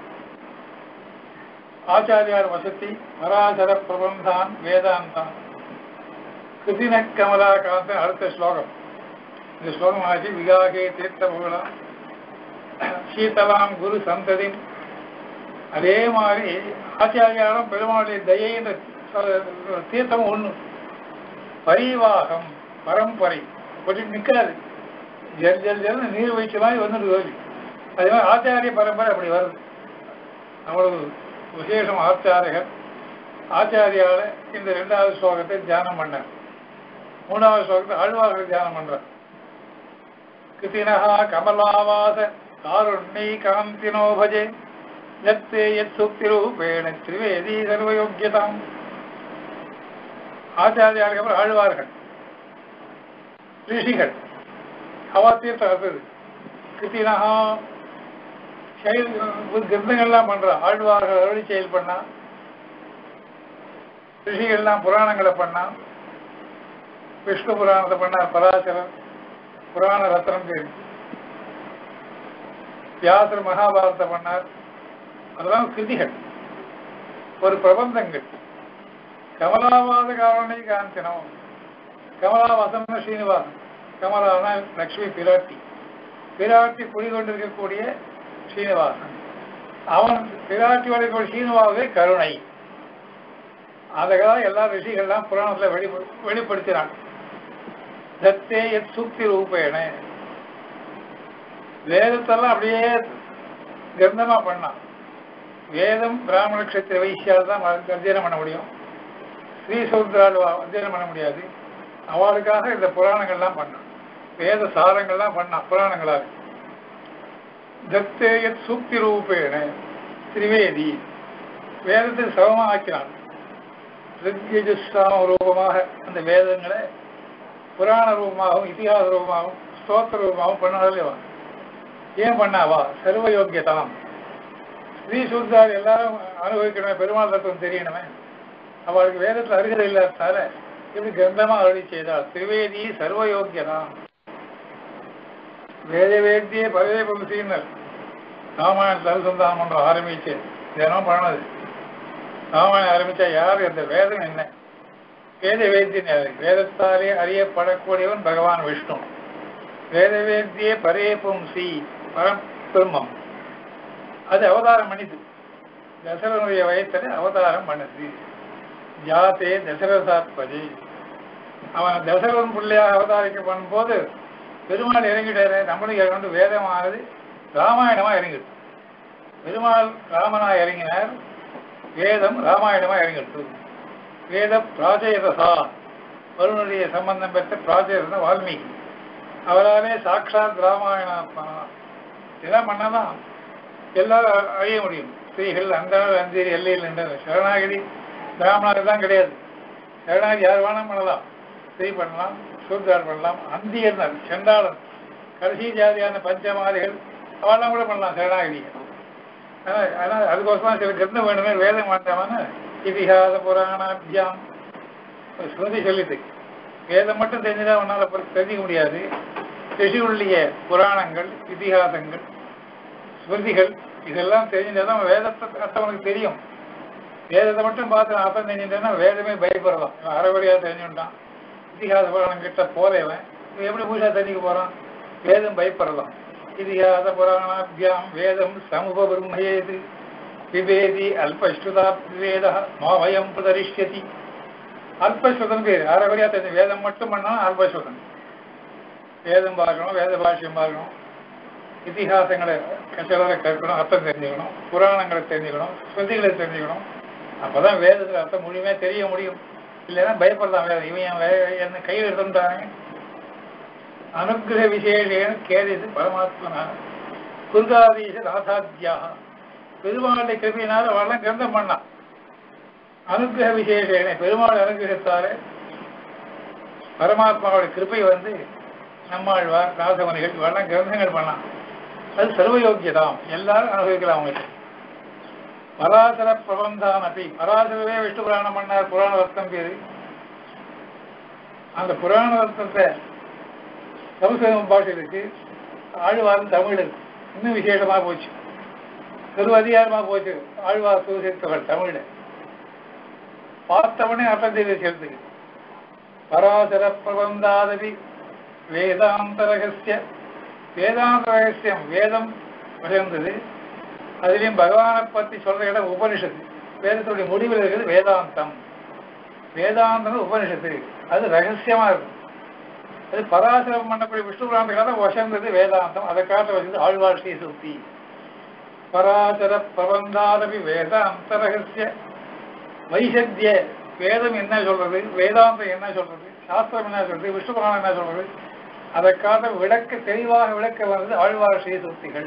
ஆச்சாரியார் வசதி பராசர பிரபந்தான் வேதாந்தான் கிருதின கமலாகாந்தன் அடுத்த ஸ்லோகம் இந்த ஸ்லோகம் ஆச்சு விகாகே தீர்த்த பகுலாம் சீதலாம் குரு சந்ததி அதே மாதிரி ஆச்சாரியாரும் பெருமாளுடைய தயைன்ற தீர்த்தம் ஒண்ணு பரிவாகம் பரம்பரை கொஞ்சம் நிற்காது ஜல் ஜல் ஜல் நீர் வைச்ச மாதிரி வந்துட்டு வருது அதே மாதிரி ஆச்சாரிய பரம்பரை அப்படி வருது அவ்வளவு விசேஷம் ஆச்சாரியர் ஆச்சாரியால இந்த ரெண்டாவது ஸ்லோகத்தை தியானம் பண்ணார் மூணாவது ஸ்லோகத்தை ஆழ்வார்கள் தியானம் பண்றார் கிருத்தினஹா கமலாவாச காருண்ணை காந்தினோ பஜே யத்தே யத் சுக்திரூபேண திரிவேதி சர்வயோக்கியதாம் ஆச்சாரியாருக்கு அப்புறம் ஆழ்வார்கள் ரிஷிகள் அவா தீர்த்தம் அடுத்தது கிருத்தினஹா செயல் கிரந்தங்கள்லாம் பண்றா ஆழ்வார்கள் அருளி செயல் பண்ணா ரிஷிகள்லாம் புராணங்களை பண்ணா விஷ்ணு புராணத்தை பண்ணார் பராசரன் புராண ரத்னம் பேர் வியாசர் மகாபாரதத்தை பண்ணார் அதெல்லாம் கிருதிகள் ஒரு பிரபந்தங்கள் கமலாவாத காரணை காந்தினம் கமலாவாசம் ஸ்ரீனிவாசன் கமலானா லக்ஷ்மி பிராட்டி பிராட்டி குடிகொண்டிருக்கக்கூடிய ஸ்ரீனிவாசன் அவன் பிராட்டியோட கூட ஸ்ரீனிவாசே கருணை அந்த கதை எல்லா ரிஷிகள்லாம் புராணத்துல வெளி வெளிப்படுத்தினான் தத்தே எத் சுக்தி ரூபேன வேதத்தெல்லாம் அப்படியே கிரந்தமா பண்ணான் வேதம் பிராமண கஷத்திர வைசியால் தான் அத்தியனம் பண்ண முடியும் ஸ்ரீ சூத்ரால் அத்தியனம் பண்ண முடியாது அவளுக்காக இந்த புராணங்கள்லாம் பண்ணான் வேத சாரங்கள்லாம் பண்ணான் புராணங்களாக தத்தேயத் சூக்தி ரூபேன திரிவேதி வேதத்தை சமமா ஆக்கினான் ரித்யஜுஸ்தாம ரூபமாக அந்த வேதங்களை புராண ரூபமாகவும் இதிகாச ரூபமாகவும் ஸ்தோத்திர ரூபமாகவும் பண்ணாலே ஏன் பண்ணாவா சர்வ யோக்கியதாம் ஸ்ரீ சூத்தார் எல்லாரும் அனுபவிக்கணுமே பெருமாள் தத்துவம் தெரியணுமே அவளுக்கு வேதத்தில் அருகதை இல்லாததால இப்படி கிரந்தமா அருளி செய்தாள் திரிவேதி சர்வ யோக்கியதாம் வேத வேத்தியே பதவே பகுதியினர் ராமாயணத்தில் அனுசந்தானம் பண்ற ஆரம்பிச்சு தினம் பண்ணது ராமாயணம் ஆரம்பிச்சா யார் இந்த வேதம் என்ன வேத வேத்தியன் யாரு வேதத்தாலே அறியப்படக்கூடியவன் பகவான் விஷ்ணு வேத வேத்தியே பரே பும்சி பரபிரம்மம் அது அவதாரம் பண்ணிது தசரனுடைய வயத்துல அவதாரம் பண்ணுது ஜாத்தே தசரதாத்பதி அவன் தசரன் பிள்ளையாக அவதாரிக்க பண்ணும்போது பெருமாள் இறங்கிட்டாரு நம்மளும் இறங்கி வேதமானது ராமாயணமா இறங்கிடுது பெருமாள் ராமனா இறங்கினார் வேதம் ராமாயணமா இறங்கிடுது வேத பிராஜயதசா வருணனுடைய சம்பந்தம் பெற்ற பிராஜயத வால்மீகி அவராலே சாட்சாத் ராமாயணம் இதெல்லாம் பண்ணாதான் எல்லாரும் அழிய முடியும் ஸ்திரீகள் அந்த அஞ்சேரி எல்லையில் நின்றது சரணாகிரி பிராமணர் தான் கிடையாது சரணாகிரி யார் வேணாலும் பண்ணலாம் ஸ்திரீ பண்ணலாம் சூத்ரார் பண்ணலாம் அந்தியர்னர் செண்டாளன் கடைசி ஜாதியான பஞ்சமாதிகள் அவெல்லாம் கூட பண்ணலாம் சரணாகிரியை ஆனால் ஆனால் அதுக்கோசரம் சில கிரந்தம் வேணுமே வேதம் வேண்டாமான்னு இதிகாச புராணாபியாம் ஸ்ருதி சொல்லிட்டு வேதம் மட்டும் தெரிஞ்சுதான் உன்னால தெரிஞ்சிக்க முடியாது ரிஷிகளுடைய புராணங்கள் இதிகாசங்கள் ஸ்மிருதிகள் இதெல்லாம் தெரிஞ்சுதான் வேதத்தை அர்த்தவனுக்கு தெரியும் வேதத்தை மட்டும் பார்த்து அர்த்தம் தெரிஞ்சுட்டேன்னா வேதமே பயப்படலாம் இவன் அரைவழியாக தெரிஞ்சுட்டான் இதிகாச புராணம் கிட்ட போறவன் இவன் எப்படி பூஜா தெரிஞ்சுக்க போறான் வேதம் பயப்படலாம் இதிகாச புராணாபியாம் வேதம் சமூக பிரம்மேது விவேதி அல்பஸ்ருதா விவேத மாவயம் பிரதரிஷ்யதி அல்பஸ்ருதம் பேர் அரைவரியா தெரிஞ்ச வேதம் மட்டும் பண்ணா அல்பஸ்ருதம் வேதம் பார்க்கணும் வேத பாஷ்யம் பார்க்கணும் இதிகாசங்களை சிலரை கேட்கணும் அர்த்தம் தெரிஞ்சுக்கணும் புராணங்களை தெரிஞ்சுக்கணும் ஸ்ருதிகளை தெரிஞ்சுக்கணும் அப்பதான் வேதத்துல அர்த்தம் முழுமையா தெரிய முடியும் இல்லைன்னா பயப்படலாம் வேதம் இவன் என் வே- என்ன கையில் எடுத்துட்டாங்க அனுகிரக விசேஷேன கேதிது பரமாத்மனா குருகாதீச ராசாத்தியா பெருமாளுடைய கிருபியினால அவெல்லாம் கிரந்தம் பண்ணான் அனுகிரக விசேஷேன பெருமாள் அனுகிரகத்தால பரமாத்மாவோட கிருபை வந்து நம்மாழ்வார் ராசமணிகள் இவெல்லாம் கிரந்தங்கள் பண்ணான் அது சர்வயோக்கியதாம் எல்லாரும் அனுபவிக்கலாம் அவங்களுக்கு பராசர பிரபந்தான் அப்படி பராசரவே விஷ்ணு புராணம் பண்ணார் புராண ரத்னம் பேரு அந்த புராண ரத்னத்தை சமஸ்கிருதம் பாஷை இருக்கு ஆழ்வார் தமிழ் இருக்கு இன்னும் விசேஷமா போச்சு பெரும் அதிகாரமா போச்சு ஆழ்வார் சுவிசேஷத்தவர் தமிழ்ல பார்த்தவனே அர்த்தம் தெரிவித்து சேர்த்துக்கு பராசர பிரபந்தாதபி வேதாந்த ரகசிய வேதாந்த ரகசியம் வேதம் உயர்ந்தது அதுலயும் பகவானை பத்தி சொல்ற இடம் உபனிஷத்து வேதத்துடைய முடிவில் இருக்கிறது வேதாந்தம் வேதாந்தம் உபனிஷத்து அது ரகசியமா இருக்கும் அது பராசரம் பண்ணக்கூடிய விஷ்ணு புராணத்துக்காக வசந்தது வேதாந்தம் அதை காட்ட வச்சது ஆழ்வார் ஸ்ரீ சுத்தி பராசர பிரபந்தாதபி வேதாந்த ரகசிய வைசத்திய வேதம் என்ன சொல்றது வேதாந்தம் என்ன சொல்றது சாஸ்திரம் என்ன சொல்றது விஷ்ணு புராணம் என்ன சொல்றது அதை காட்ட விளக்க தெளிவாக விளக்க வந்தது ஆழ்வார் ஸ்ரீ சுத்திகள்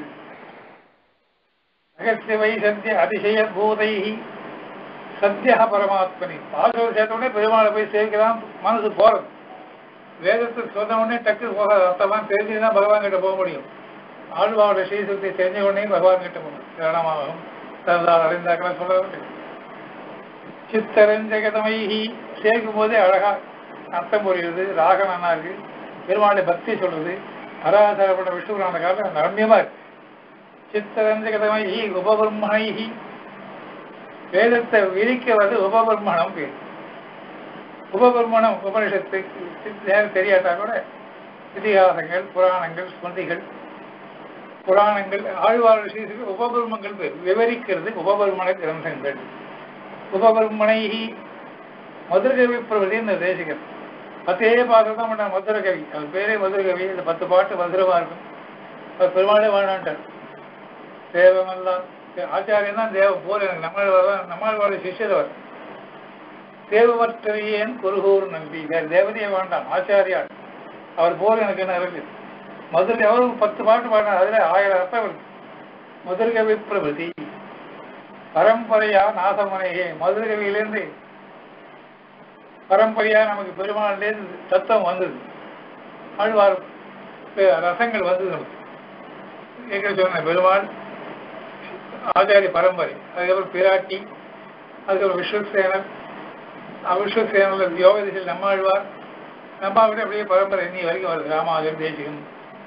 ரகசிய வைசத்திய அதிசய பூதைஹி சத்தியா பரமாத்மனி பாசவர் சேர்த்த உடனே பெருமாளை போய் சேவிக்கலாம் மனசு போறது வேதத்தை சொன்ன உடனே டக்கு போகாது அர்த்தம்லாம் தெரிஞ்சுதான் பகவான் கிட்ட போக முடியும் ஆழ்வாவோட ஸ்ரீசுத்தி தெரிஞ்ச உடனே பகவான் கிட்ட போகணும் சரணமாகும் தந்தால் அடைந்தாக்கெல்லாம் சொல்றது சித்தரஞ்சகதமைஹி சேர்க்கும் போதே அழகா அர்த்தம் புரியுது ராகம் நல்லா இருக்கு பெருமாளை பக்தி சொல்றது பராசரப்பட்ட விஷ்ணு புராண காலம் ரம்யமா இருக்கு சித்தரஞ்சகதமைஹி உபபிரம்மணைஹி வேதத்தை விரிக்க வந்து உபபிரம்மணம் பேர் உபபிரம்மணம் உபனிஷத்து நேரம் தெரியாட்டா கூட இதிகாசங்கள் புராணங்கள் ஸ்மிருதிகள் புராணங்கள் ஆழ்வார் ஸ்ரீசுக்கு உபபிரமங்கள் பேர் விவரிக்கிறது உபபிரமண கிரந்தங்கள் உபபிரமணைஹி மதுரகவி பிரபதின்னு தேசிகர் பத்தே பாட்டு தான் பண்ண மதுரகவி அவர் பேரே மதுரகவி இந்த பத்து பாட்டு மதுரமா இருக்கும் அவர் பெருமாளே வாழ்நாட்டார் தேவமெல்லாம் ஆச்சாரியன் தான் தேவ போர் எனக்கு நம்மளால் நம்மளால் சிஷ்யதவர் தேவவற்றறியேன் குருகூர் நம்பி வேற தேவதையே வேண்டாம் ஆச்சாரியார் அவர் போர் எனக்கு என்ன இருக்கு மதுரை அவரும் பத்து பாட்டு பாடினார் அதுல ஆயிரம் அர்த்தம் இருக்கு மதுரகவி பிரபதி பரம்பரையா நாசமனையே மதுரகவியிலேருந்து பரம்பரையா நமக்கு பெருமாள்லேருந்து தத்துவம் வந்தது ஆழ்வார் பே- ரசங்கள் வந்தது நமக்கு ஏற்கனவே சொன்ன பெருமாள் ஆச்சாரிய பரம்பரை அதுக்கப்புறம் பிராட்டி அதுக்கப்புறம் விஸ்வசேனர் விஸ்வசேனர் யோக திசையில் நம்மாழ்வார் நம்மாவிட அப்படியே பரம்பரை இன்னி வரைக்கும் வருது ராமானுஜர் தேசிகன்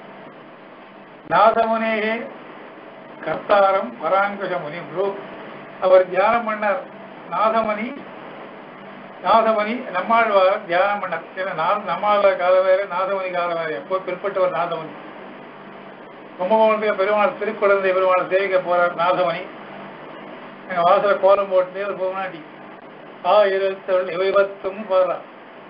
நாதமுனேகே கர்த்தாரம் பராங்குஷ முனி ப்ரூ அவர் தியானம் பண்ணார் நாதமணி நாதமணி நம்மாழ்வார் தியானம் பண்ணார் ஏன்னா நா- நம்மாழ்வார் காலம் வேற நாதமணி காலம் வேற எப்போ பிற்பட்டவர் நாதமணி கும்பகோணத்துக்கு பெருமாள் திருக்குழந்தை பெருமாள் சேவிக்க போறார் நாதமணி எங்க வாசல கோலம் போட்டு ஒரு பொம்னாட்டி ஆயிரத்தொள் இவைபத்தும் போடுறார்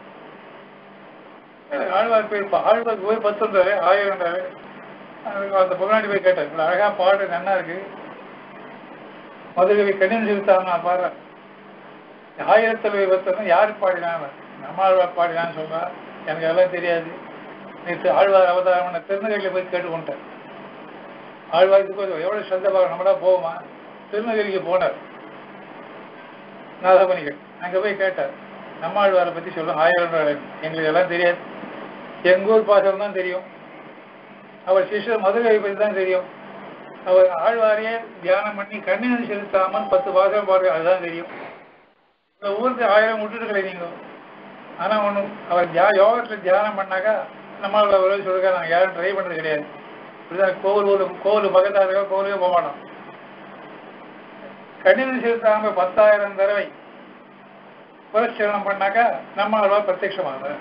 ஆழ்வார் போய் ஆழ்வார் போய் பத்துன்றாரு ஆயிரம்ன்றாரு அதுக்கு அந்த பொம்னாட்டி போய் கேட்டார் இவ்வளவு அழகா பாடு நன்னா இருக்கு மதுரகவி கடினம் செலுத்தாம நான் பாடுறேன் ஆயிரத்தொள் இவைபத்துன்னு யார் பாடினாங்க நம்மாழ்வார் பாடினான்னு சொல்றா எனக்கு அதெல்லாம் தெரியாது நேற்று ஆழ்வார் அவதாரம் பண்ண திருநகையில போய் கேட்டுக்கொண்டார் ஆழ்வாருக்கு போய் எவ்வளவு ஸ்ரத்த பார்க்க நம்மளா போவோமா திருநகரிக்கு போனார் நாதமணிகள் அங்க போய் கேட்டார் நம்மாழ்வாரை பத்தி சொல்லும் ஆயிரம் ரூபாய் எங்களுக்கு எல்லாம் தெரியாது எங்க ஊர் பாசம் தான் தெரியும் அவர் சிஷ்யர் மதுரை பத்தி தான் தெரியும் அவர் ஆழ்வாரையே தியானம் பண்ணி கண்ணினை செலுத்தாமல் பத்து பாசம் பாருங்க அதுதான் தெரியும் இந்த ஊருக்கு ஆயிரம் விட்டுட்டு நீங்க ஆனா ஒண்ணும் அவர் தியா யோகத்துல தியானம் பண்ணாக்கா நம்மளால உதவி சொல்லுங்க நாங்க யாரும் ட்ரை பண்ணது கிடையாது இப்படிதான் கோவில் ஊர் கோவில் பக்கத்தா இருக்க கோவிலுக்கே போக மாட்டோம் கணித செலுத்தாம பத்தாயிரம் தடவை புரட்சரணம் பண்ணாக்கா நம்மளால பிரத்யட்சமாக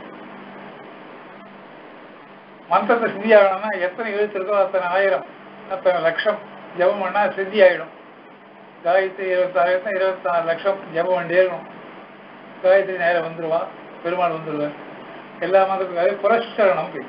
மந்திரத்தை சித்தி ஆகணும்னா எத்தனை எழுத்து இருக்கோ அத்தனை ஆயிரம் அத்தனை லட்சம் ஜபம் பண்ணா சித்தி ஆயிடும் காயத்ரி இருபத்தாயிரத்து இருபத்தாறு லட்சம் ஜபம் வேண்டியே இருக்கணும் காயத்ரி நேரம் வந்துருவா பெருமாள் வந்துருவார் எல்லா மதத்துக்கும் அது புரஸ்கரணம் பேர்.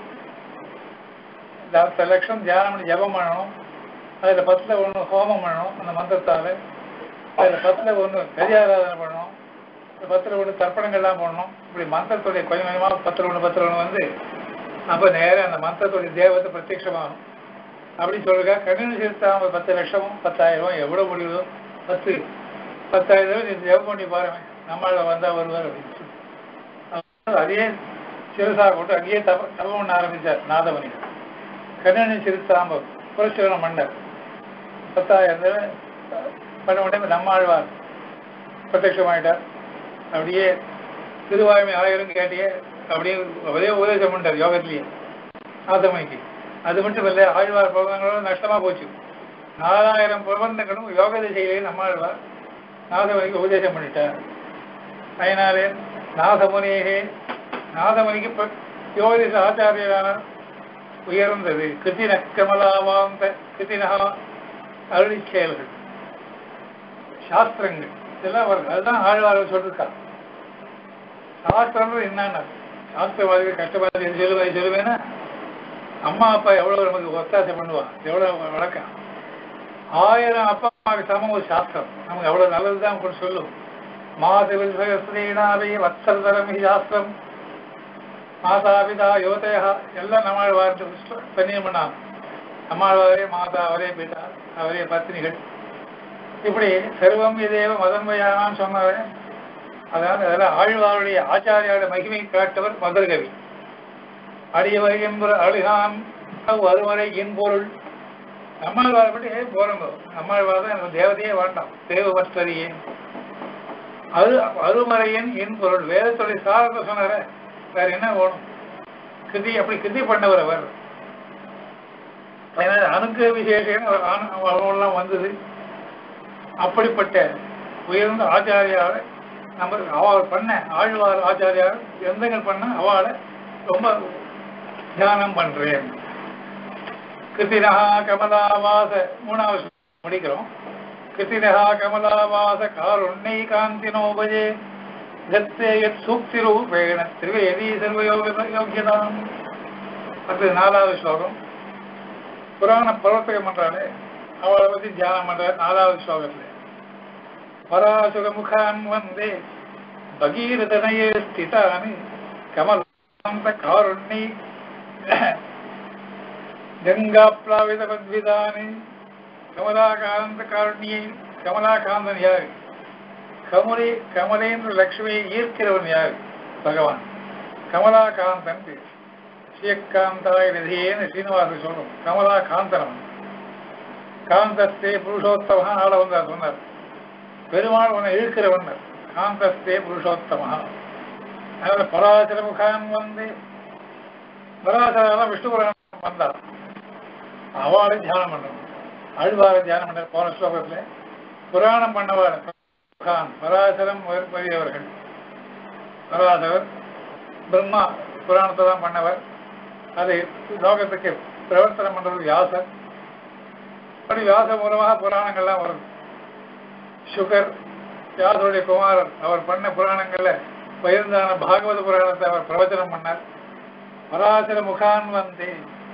இந்த பத்து லட்சம் தியானம் பண்ணி ஜபம் பண்ணணும் அதில் பத்தில் ஒன்று ஹோமம் பண்ணணும் அந்த மந்திரத்தால் அதில் பத்தில் ஒன்று கரியாராதனை பண்ணணும் இந்த பத்தில் ஒன்று தர்ப்பணங்கள்லாம் பண்ணணும் இப்படி மந்திரத்துடைய கொஞ்சம் கொஞ்சமாக பத்தில் ஒன்று பத்தில் ஒன்று வந்து அப்போ நேரம் அந்த மந்திரத்துடைய தேவத்தை பிரத்யட்சமாகும் அப்படின்னு சொல்லுங்க கண்ணு சேர்த்தாம பத்து லட்சமும் பத்தாயிரம் எவ்வளோ முடியுதோ பத்து பத்தாயிரம் ரூபாய் நீ ஜெபம் பண்ணி பாருங்க நம்மளால வந்தா வருவார் அப்படின்னு சொல்லி அவர் அதையே சிறுசா போட்டு அங்கேயே தப தபம் பண்ண ஆரம்பிச்சார் நாதமணி கண்ணனி சிறுத்தாம்ப புரட்சிகரம் மன்னர் பத்தாயிரம் ரூபாய் பண்ண உடனே நம்மாழ்வார் பிரத்யட்சமாயிட்டார் அப்படியே திருவாய்மை ஆயிரம் கேட்டியே அப்படியே ஒரே உபதேசம் பண்ணார் யோகத்திலேயே நாதமணிக்கு அது மட்டும் இல்லை ஆழ்வார் பிரபந்தங்களும் நஷ்டமா போச்சு நாலாயிரம் பிரபந்தங்களும் யோக திசையிலே நம்மாழ்வார் நாதமணிக்கு உபதேசம் பண்ணிட்டார் அதனாலே நாதமுனியே நாதமுனிக்கு இப்ப யோகதிச ஆச்சாரியரான உயர்ந்தது கிருத்தின கமலாவாந்த கிருத்தினகா அருளி செயல்கள் சாஸ்திரங்கள் இதெல்லாம் வருது அதுதான் ஆழ்வார் சொல்லிருக்கா சாஸ்திரம் என்னன்னா சாஸ்திரவாதிகள் கஷ்டவாதி சொல்லுவேன் சொல்லுவேன்னா அம்மா அப்பா எவ்வளவு நமக்கு ஒத்தாசை பண்ணுவா எவ்வளவு வழக்கம் ஆயிரம் அப்பா அம்மாவுக்கு சமம் ஒரு சாஸ்திரம் நமக்கு எவ்வளவு நல்லதுதான் கூட சொல்லும் மாதவில் சகஸ்ரீணாவை வத்சரதரம் ஹி சாஸ்திரம் மாதாபிதா யோதயா எல்லாம் நம்மாழ்வார் பண்ணியம் பண்ணா நம்மாழ்வாரே மாதா அவரே பிதா அவரே பத்னிகள் இப்படி சர்வம் இதேவ மதன்மயானான்னு சொன்னாரே அதாவது அதெல்லாம் ஆழ்வாருடைய ஆச்சாரியோட மகிமை காட்டவர் மதுரகவி அடியவர் என்பர் அழுகான் அவ் அருவரை என்பொருள் நம்மாழ்வார் பற்றி போறோங்க நம்மாழ்வார் தான் எனக்கு தேவதையே வேண்டாம் தேவவஸ்தரியே அது அருமறையின் என் பொருள் வேதத்துடைய சாரத்தை சொன்னார வேற என்ன வேணும் கிருதி அப்படி கிருதி பண்ணவர் அவர் அதனால அணுக்க விசேஷம் அவெல்லாம் வந்தது அப்படிப்பட்ட உயர்ந்த ஆச்சாரியாவை நம்ம அவள் பண்ண ஆழ்வார் ஆச்சாரியார் எந்தங்கள் பண்ண அவளை ரொம்ப தியானம் பண்றேன் கிருத்தினஹா கமலாவாச மூணாவது முடிக்கிறோம் கிருத்தினஹா கமலாவாச காருண்யை காந்தினோபஜே தத்தே யத் சூக்திரூபேண திரிவேதி சர்வயோக யோகியதாம் அடுத்தது நாலாவது ஸ்லோகம் புராண பிரவர்த்தகம் பண்றாளே அவளை பத்தி தியானம் பண்ற நாலாவது ஸ்லோகத்துல பராசுக முகான் வந்தே பகீரதனையே ஸ்திதானி கமலாந்த காருண்ணி கங்காப்ளாவித பத்விதானி கமலாகாந்த காருண்யை கமலாகாந்தன் யாரு கமலே கமலேந்திர லட்சுமியை ஈர்க்கிறவன் யாரு பகவான் கமலாகாந்தன் பேர் ஸ்ரீகாந்தாய நிதியேன்னு சீனிவாசன் சொல்லணும் கமலாகாந்தனம் காந்தஸ்தே புருஷோத்தம ஆள வந்தார் சொன்னார் பெருமாள் உன்னை இழுக்கிறவன் காந்தஸ்தே புருஷோத்தம அதனால பராசர முகான் வந்து பராசரெல்லாம் விஷ்ணு புராணம் வந்தார் அவளை தியானம் பண்ணணும் அழ்வாரை தியானம் பண்ண போன ஸ்லோகத்துல புராணம் பண்ணவாள் முகான் பராசரம் பெரியவர்கள் பராசரர் பிரம்மா புராணத்தை தான் பண்ணவர் அதை லோகத்துக்கு பிரவர்த்தனம் பண்றது வியாசர் அப்படி வியாச மூலமாக புராணங்கள்லாம் வரும் சுகர் வியாசருடைய குமாரர் அவர் பண்ண புராணங்கள்ல பகிர்ந்தான பாகவத புராணத்தை அவர் பிரவச்சனம் பண்ணார் பராசர முகான் வந்து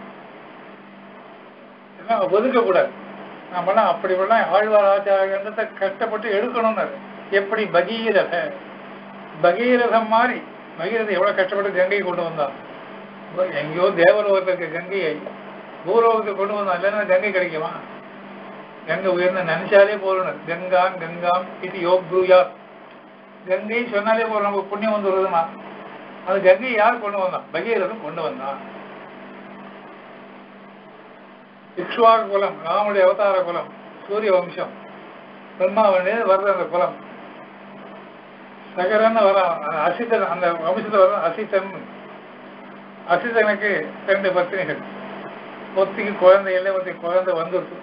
ஒதுக்க கூடாது நம்மளாம் அப்படி பண்ணலாம் ஆழ்வார் ஆச்சாரத்தை கஷ்டப்பட்டு எடுக்கணும்னு எப்படி பகீரத பகீரதம் மாதிரி பகீரதை எவ்வளவு கஷ்டப்பட்டு கங்கையை கொண்டு வந்தான் எங்கேயோ தேவலோகத்துக்கு கங்கையை பூலோகத்துக்கு கொண்டு வந்தான் இல்லைன்னா கங்கை கிடைக்குமா கங்கை உயர்ந்த நினைச்சாலே போறணும் கங்காம் கங்காம் இது யோக் ப்ரூயா கங்கை சொன்னாலே போறோம் நமக்கு புண்ணியம் வந்து வருதுமா அது கங்கை யார் கொண்டு வந்தான் பகீரதம் கொண்டு வந்தான் இக்ஷ்வாக குலம் ராமுடைய அவதார குலம் சூரிய வம்சம் பிரம்மாவனே வர்ற அந்த குலம் சகரன்னு வர அசித்தன் அந்த வம்சத்துல வர அசித்தன் அசித்தனுக்கு ரெண்டு பத்தினிகள் ஒத்திக்கு குழந்தை இல்லை ஒத்தி குழந்தை வந்துருக்கு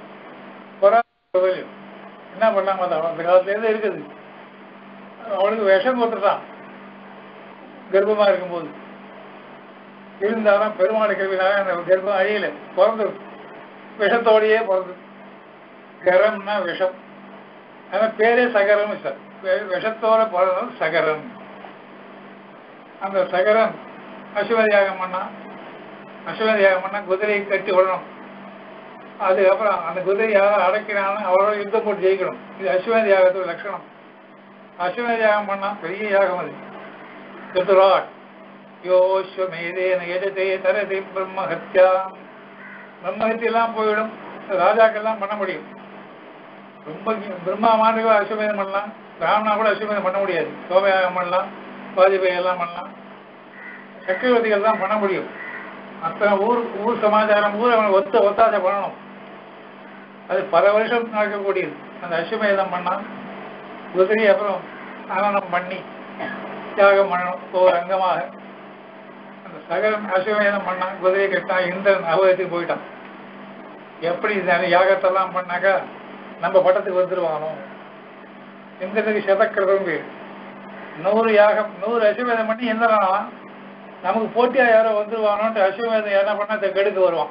என்ன பண்ணாம அந்த காலத்துல இருந்து இருக்குது அவளுக்கு விஷம் கொடுத்துட்டான் கர்ப்பமா இருக்கும்போது இருந்தாலும் பெருமாள் கல்வினால அந்த கர்ப்பம் அழியல பிறந்து விஷத்தோடையே பிறந்து கரம்னா விஷம் அதான் பேரே சகரம் சார் வே- விஷத்தோட பிறந்தது சகரன் அந்த சகரன் அசுவ யாகம் பண்ணா அசுவ யாகம் பண்ணா குதிரையை கட்டி விடணும் அதுக்கப்புறம் அந்த குதிரை யாரும் அடக்கினாலும் அவரோட யுத்தம் போட்டு ஜெயிக்கணும் இது அஸ்வமேத யாகத்தோட லட்சணம் அஸ்வமேத யாகம் பண்ணா பெரிய யாகம் அது திருத்துராட் யோஸ்வமேதேன எஜதே தரதி பிரம்மஹத்யா பிரம்மஹத்தியெல்லாம் போயிடும் ராஜாக்கள்லாம் பண்ண முடியும் ரொம்ப பிரம்மா மாண்டுக்கு அஸ்வமேதம் பண்ணலாம் ராவணா கூட அஸ்வமேதம் பண்ண முடியாது சோமயாகம் பண்ணலாம் வாஜ்பேயி எல்லாம் பண்ணலாம் சக்கரவர்த்திகள் தான் பண்ண முடியும் அத்தனை ஊர் ஊர் சமாச்சாரம் ஊர் அவன் ஒத்த ஒத்தாசை பண்ணணும் அது பல வருஷம் நடக்கக்கூடியது அந்த அஸ்வமேதம் பண்ணா குதிரை அப்புறம் ஆனந்தம் பண்ணி தியாகம் பண்ணணும் ஒவ்வொரு அங்கமாக அந்த சகரன் அஸ்வமேதம் பண்ணா குதிரையை கட்டினா இந்திரன் அவகத்துக்கு போயிட்டான் எப்படி இந்த யாகத்தெல்லாம் பண்ணாக்கா நம்ம பட்டத்துக்கு வந்துருவானோ இந்திரனுக்கு சதக்கிரதம் பேர் நூறு யாகம் நூறு அஸ்வமேதம் பண்ணி இந்திரனாலாம் நமக்கு போட்டியா யாரோ வந்துருவானோன்ட்டு அஸ்வமேதம் என்ன பண்ணா அதை கெடுக்க வருவான்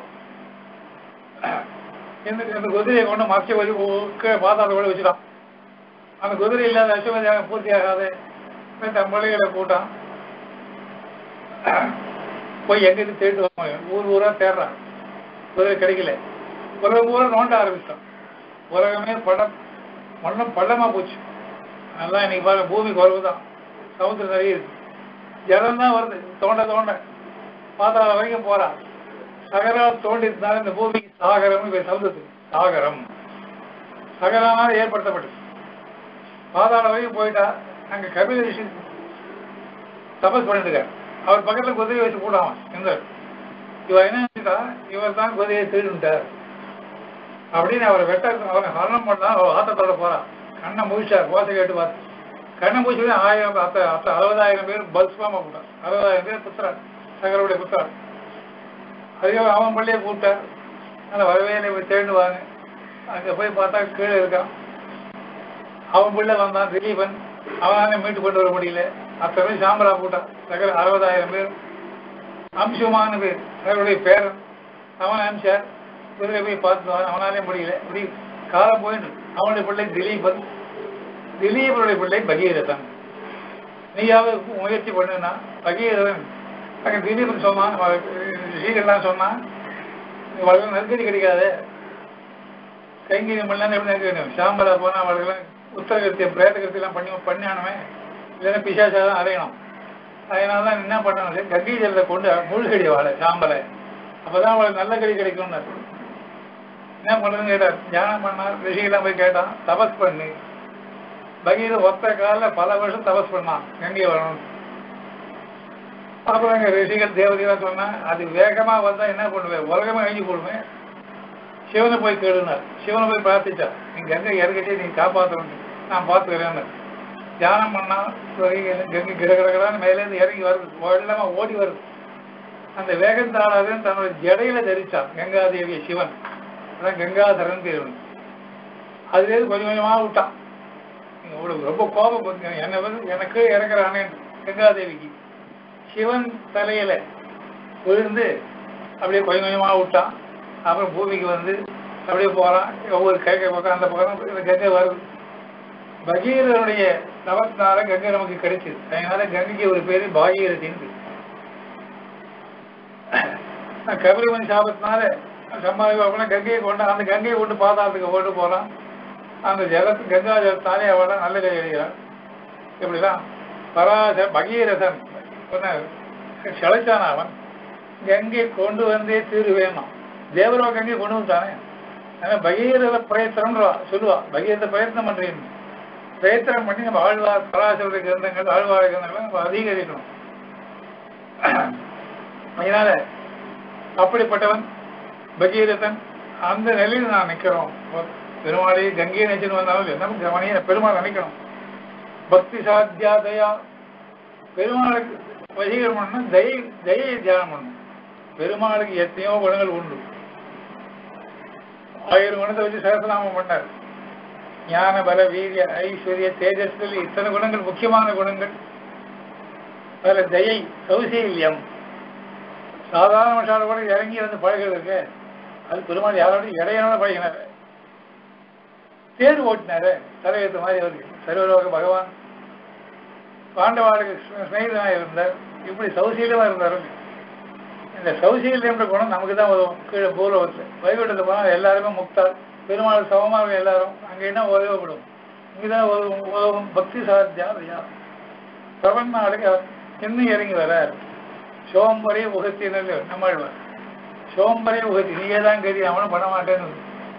இந்த இந்த குதிரையை கொண்டு மறைச்சு வச்சு கீழே பாதாள கூட வச்சுட்டான் அந்த குதிரை இல்லாத அஸ்வமேதியாக பூர்த்தி ஆகாது தன் பிள்ளைகளை கூட்டான் போய் எங்கிட்டு தேடிட்டு வருவாங்க ஊர் ஊரா தேடுறான் குதிரை கிடைக்கல உலகம் ஊரா நோண்ட ஆரம்பிச்சிட்டான் உலகமே படம் மண்ணும் பள்ளமா போச்சு அதெல்லாம் இன்னைக்கு பாருங்க பூமி குறைவு தான் சமுத்திரம் நிறைய இருக்கு ஜலம் தான் வருது தோண்ட தோண்ட பாதாள வரைக்கும் போறான் சகரம் தோண்டிருந்தாலும் இந்த பூமிக்கு சாகரம் பேர் சமுதிரத்துக்கு சாகரம் சகரமாக ஏற்படுத்தப்பட்டது பாதாள வரைக்கும் போயிட்டா அங்க கபில ரிஷி தபஸ் பண்ணிட்டு இருக்கார் அவர் பக்கத்துல குதிரை வச்சு போடாம இந்தர் இவர் என்ன நினைச்சா இவர் தான் குதிரையை திருடிட்டார் அப்படின்னு அவரை வெட்ட அவரை ஹரணம் பண்ணா அவர் ஆத்தத்தோட போறான் கண்ணை முழிச்சார் கோசை கேட்டு பார்த்து கண்ணை முடிச்சு ஆயிரம் அத்த அத்த அறுபதாயிரம் பேர் பல்ஸ்பாமா போட்டார் அறுபதாயிரம் பேர் புத்திரன் சகருடைய புத்திரன் அதுக்கு அவன் பள்ளியை கூப்பிட்டார் அதில் வரவே இல்லை போய் தேடுவாங்க அங்கே போய் பார்த்தா கீழே இருக்கான் அவன் பிள்ளை வந்தான் திலீபன் அவனால மீட்டு கொண்டு வர முடியல அத்தனை பேர் சாம்பரா போட்டான் சகர அறுபதாயிரம் பேர் அம்சுமான பேர் அவருடைய பேரன் அவன் அனுப்பிச்சார் குதிரை போய் பார்த்து அவனாலே முடியல இப்படி காலம் போயிட்டு இருக்கு. அவனுடைய பிள்ளை திலீபன் திலீபனுடைய பிள்ளை பகீரதன் நீயாவது முயற்சி பண்ணுனா பகீரதன் அங்க திலீபன் சொன்னான் ரிஷிகள்லாம் சொன்னான் அவளுக்கு நெருக்கடி கிடைக்காது கைங்கரி பண்ணலாம் எப்படி நெருக்கடி சாம்பலா போனா அவளுக்கு உத்தரகத்திய பிரேதகத்தியெல்லாம் பண்ணி பண்ணியானுமே இல்லைன்னா பிசாசா தான் அறையணும் அதனால தான் என்ன பண்ணணும் கங்கை ஜலத்தை கொண்டு மூழ்கடி வாழை சாம்பலை அப்பதான் அவளுக்கு நல்ல கடி கிடைக்கும்னு என்ன பண்ணுறதுன்னு கேட்டார் தியானம் பண்ணார் ரிஷிகெல்லாம் போய் கேட்டான் தபஸ் பண்ணு பகீர ஒத்த காலில் பல வருஷம் தபஸ் பண்ணான் கங்கை வரணும் அப்புறம் எங்க ரிஷிகள் தேவதைலாம் சொன்னா அது வேகமா வந்தா என்ன பண்ணுவேன் உலகமே அழிஞ்சு போடுவேன் சிவனை போய் கேளுனார் சிவனை போய் பிரார்த்திச்சார் நீ கங்கை இறங்கிட்டு நீ காப்பாற்றணும் நான் பார்த்துக்கிறேன்னு தியானம் பண்ணா கங்கை கங்கை கிரகரகரான்னு மேலேருந்து இறங்கி வருது வெள்ளமா ஓடி வருது அந்த வேகம் தாழாதுன்னு தன்னோட ஜடையில தரிச்சான் கங்காதேவிய சிவன் அதான் கங்காதரன் பேர் அதுலேருந்து கொஞ்சம் கொஞ்சமா விட்டான் உங்களுக்கு ரொம்ப கோபம் வந்து என்ன வந்து எனக்கு இறக்குறானே கங்காதேவிக்கு சிவன் தலையில விழுந்து அப்படியே கொஞ்சம் கொஞ்சமா விட்டான் அப்புறம் பூமிக்கு வந்து அப்படியே போறான் ஒவ்வொரு கை கை பக்கம் அந்த பக்கம் இந்த கங்கை வருது பகீரனுடைய நவத்தினால கங்கை நமக்கு கிடைச்சது அதனால கங்கைக்கு ஒரு பேரு பாகீரதின்னு கபிலமணி சாபத்தினால சம்பாதிப்பா கங்கையை கொண்டு அந்த கங்கையை கொண்டு பாதாளத்துக்கு கொண்டு போறான் அந்த ஜலத்து கங்கா ஜலத்தாலே அவள நல்ல கை எழுகிறான் இப்படிலாம் பராச பகீரதன் செலைச்சான அவன் கங்கை கொண்டு வந்தே தீருவேனான் தேவரோ கங்கை கொண்டு வந்தானே ஆனா பகீரத பிரயத்தனம்ன்றா சொல்லுவா பகீரத பிரயத்தனம் பண்றேன் பிரயத்தனம் பண்ணி நம்ம ஆழ்வார் பராசர கிரந்தங்கள் ஆழ்வார் கிரந்தங்களை நம்ம அதிகரிக்கணும் அதனால அப்படிப்பட்டவன் பகீரதன் அந்த நிலையில் நான் நிக்கிறோம் பெருமாளை கங்கையை நினைச்சுன்னு வந்தாலும் நம்ம கவனிய பெருமாள் நினைக்கணும் பக்தி சாத்தியா தயா பெருமாளுக்கு வசீகரம் பண்ணணும் தயை தயை தியானம் பண்ணணும் பெருமாளுக்கு எத்தனையோ குணங்கள் உண்டு ஆயிரம் குணத்தை வச்சு சகசநாமம் பண்ணார் ஞான பல வீரிய ஐஸ்வர்ய தேஜஸ்கள் இத்தனை குணங்கள் முக்கியமான குணங்கள் அதில் தயை சௌசீல்யம் சாதாரண மனுஷால கூட இறங்கி வந்து பழகிறது இருக்கு அது பெருமாள் யாரோட இடையான பழகினார் தேர் ஓட்டினாரு தலையெழுத்து மாதிரி அவருக்கு சர்வலோக பகவான் பாண்டவாளுக்கு ஸ்நேகிதனாக இருந்தார் இப்படி சௌசீலமா இருந்தார் இந்த சௌசீல்யம்ன்ற குணம் நமக்கு தான் உதவும் கீழே பூலோகத்தில் வைகுண்டத்தை போனால் எல்லாருமே முக்தார் பெருமாள் சமமாக இருக்கும் எல்லாரும் அங்கே என்ன உதவப்படும் இங்கே தான் உதவும் உதவும் பக்தி சாத்தியா ஐயா பிரபன்னாளுக்கு இன்னும் இறங்கி வரார் சோம்பரை உகத்தினர் நம்மாழ்வார் சோம்பரை உகத்தி நீயே தான் கறி அவனும் பண்ண மாட்டேன்னு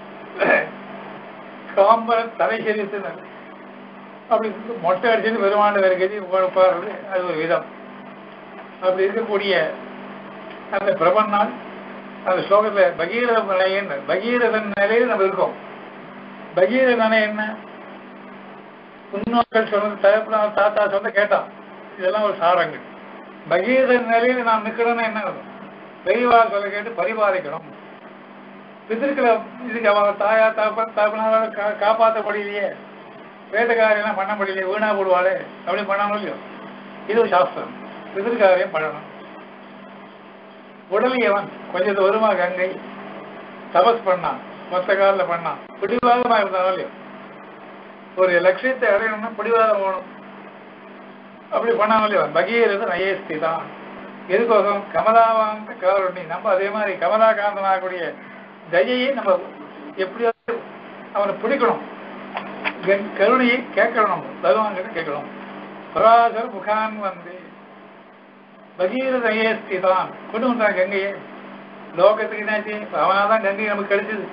காம்பர தலை செலுத்தினர் அப்படி மொட்டை அடிச்சுட்டு பெருமாண்டு வேற கதி பாடுறது அது ஒரு விதம் அப்படி இருக்கக்கூடிய அந்த பிரபன்னால் அந்த ஸ்லோகத்துல பகீரத நிலைன்னு பகீரதன் நிலையில் நம்ம இருக்கோம் பகீரத நிலை என்ன முன்னோர்கள் சொன்னது தகப்பனார் தாத்தா சொன்ன கேட்டான் இதெல்லாம் ஒரு சாரங்கள் பகீரத நிலையில் நாம் நிற்கணும்னா என்ன அர்த்தம்? பெரியவா சொல்ல கேட்டு பரிபாலிக்கணும் பித்திருக்களை இதுக்கு அவன் தாயா தாப்ப தாப்பனால கா காப்பாற்ற முடியலையே வேட்டக்காரியெல்லாம் பண்ண முடியலையே வீணா போடுவாளே அப்படி பண்ணாமல் இல்லையோ இது ஒரு சாஸ்திரம் பிதிர்காரியம் பண்ணணும் உடலியவன் கொஞ்சம் தூரமா கங்கை தபஸ் பண்ணான் மொத்த காலில் பண்ணான் பிடிவாதமா இருந்தாலும் இல்லையோ ஒரு லட்சியத்தை அடையணும்னா பிடிவாதம் போகணும் அப்படி பண்ணாமல் இல்லையோ பகீரது நயேஸ்தி தான் எதுக்கோசம் கமலாவாந்த காருணி நம்ம அதே மாதிரி கமலாகாந்தன் ஆகக்கூடிய தயையை நம்ம எப்படியாவது அவனை பிடிக்கணும் கண்- கருணையை கேட்கணும் பகவான் கிட்ட கேட்கணும் பராசர முகான் வந்து பகீரத நயேஸ்தி தான் கொண்டு வந்தான் கங்கையை லோகத்துக்கு என்னாச்சு அவனாதான் தான் கங்கை நமக்கு கிடைச்சது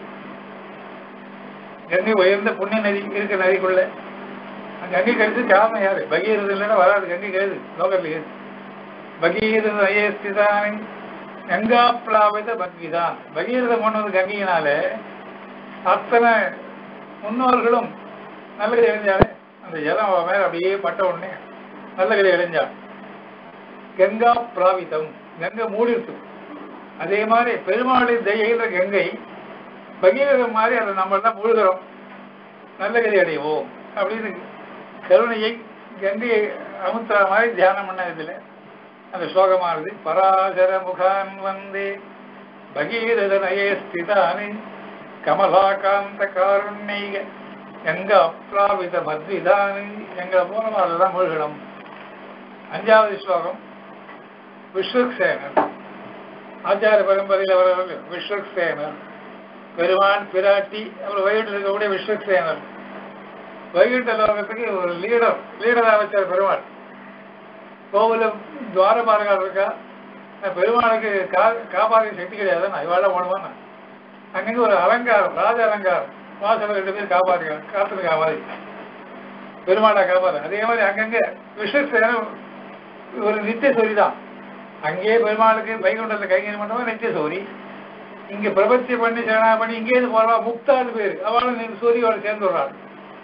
கங்கை உயர்ந்த புண்ணிய நதி இருக்க நதிக்குள்ள அந்த கங்கை கிடைச்சது காரணம் யாரு பகீரத இல்லைன்னா வராது கங்கை கிடையாது லோகத்துல ஏது பகீரத நயஸ்திதான் கங்கா பிளாவித பக்திதான் பகீரதம் கொண்டு வந்து கங்கையினால அத்தனை முன்னோர்களும் நல்ல கதை இளைஞ்சாலே அந்த ஜலம் அவன் மேல அப்படியே பட்ட உடனே நல்ல கதை இளைஞ்சான் கங்கா பிராவிதம் கங்கை மூடிடுச்சு அதே மாதிரி பெருமாளின் தயைன்ற கங்கை பகீரதம் மாதிரி அதை நம்ம தான் முழுகிறோம் நல்ல கதை அடைவோம் அப்படின்னு கருணையை கங்கையை அமுத்துற மாதிரி தியானம் பண்ண இதுல அந்த ஸ்லோகமானது பராசர முகான் வந்து பகீரத நயே ஸ்திதானி கமலாகாந்த காருண்யைக எங்க அப்ராவித மத்விதானி எங்களை மூலமா அதெல்லாம் மூழ்கணும் அஞ்சாவது ஸ்லோகம் விஸ்வக்சேனர் ஆச்சார பரம்பரையில் வரவர்கள் விஸ்வக்சேனர் பெருமான் பிராட்டி அப்புறம் வைகுண்ட இருக்கக்கூடிய விஸ்வக்சேனர் வைகுண்ட லோகத்துக்கு ஒரு லீடர் லீடராக வச்சார் பெருமாள் கோவில துவாரபாலகார் இருக்கா நான் பெருமாளுக்கு கா காப்பாற்ற சக்தி கிடையாது நான் இவாழ போடுவான் அங்கங்க ஒரு அலங்காரம் ராஜ அலங்காரம் வாசல் ரெண்டு பேர் காப்பாற்றுக்காங்க காத்துல காப்பாதி பெருமாளை காப்பாது அதே மாதிரி அங்கங்க விஸ்வசேனம் ஒரு நித்திய சோரி தான் அங்கேயே பெருமாளுக்கு வைகுண்டத்தில் கைங்கரி பண்ணவன் நித்திய சோரி இங்க பிரபத்தி பண்ணி சேனா பண்ணி இங்கேயிருந்து போறவா முக்தாது பேரு அவளும் நீ சூரியோட சேர்ந்து வர்றாள்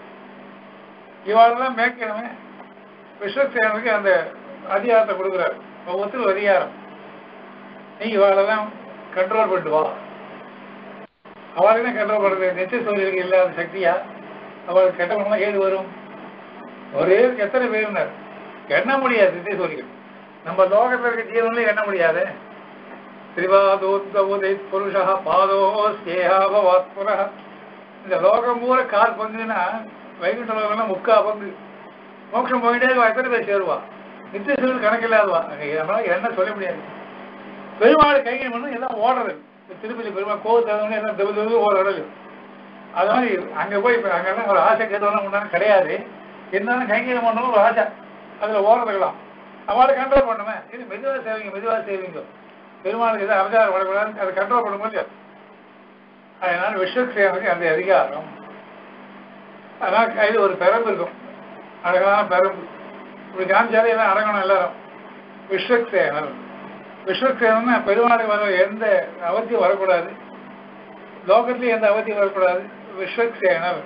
இவாளெல்லாம் மேய்க்கணுமே விஸ்வசேனுக்கு அந்த அதிகாரத்தை கொடுக்குறாரு ஒவ்வொருத்தரும் அதிகாரம் நீ இவாளெல்லாம் கண்ட்ரோல் பண்ணிட்டு வா அவளுக்கு கண்ட்ரோல் பண்றது நித்திய சூரியனுக்கு இல்லாத சக்தியா அவளுக்கு கெட்ட குணம் ஏது வரும் ஒரே எத்தனை பேருனர் எண்ண முடியாது நித்திய சூரியன் நம்ம லோகத்தில் இருக்க ஜீவன்ல எண்ண முடியாது திரிவாதோத்கவுதை புருஷா பாதோ சேகாபவாத்புர இந்த லோகம் பூரா கால் பங்குன்னா வைகுண்ட லோகம்லாம் முக்கா பங்கு மோட்சம் போயிட்டே இருக்கா எத்தனை பேர் சேருவா நித்திய சூழல் கணக்கில்லாதவா அங்க நம்மளால என்ன சொல்ல முடியாது பெருமாள் கைகள் பண்ணு எல்லாம் ஓடுறது இப்ப திருப்பதி பெருமாள் கோவில் தகுந்த எல்லாம் தெவு தெவு ஓடுறது அது மாதிரி அங்க போய் இப்ப அங்கெல்லாம் ஒரு ஆசை கேட்டவெல்லாம் உண்டான கிடையாது இருந்தாலும் கைங்கரியம் பண்ணணும் ஒரு ஆசை அதுல ஓடுறதுக்கலாம் அவளை கண்ட்ரோல் பண்ணுமே இது மெதுவா செய்வீங்க மெதுவா செய்வீங்க பெருமாளுக்கு எதாவது அவதாரம் பண்ணக்கூடாது அதை கண்ட்ரோல் பண்ண முடியாது அதனால விஸ்வக்சேனுக்கு அந்த அதிகாரம் அதான் கையில் ஒரு பெரம்பு இருக்கும் அழகான பெரம்பு இப்படி காமிச்சாலே எல்லாம் அடங்கணும் எல்லாரும் விஸ்வக்சேனர் விஸ்வக்சேனம்னா பெருமாளுக்கு வர எந்த அவத்தியம் வரக்கூடாது லோகத்திலேயும் எந்த அவத்தியம் வரக்கூடாது விஸ்வக்சேனர்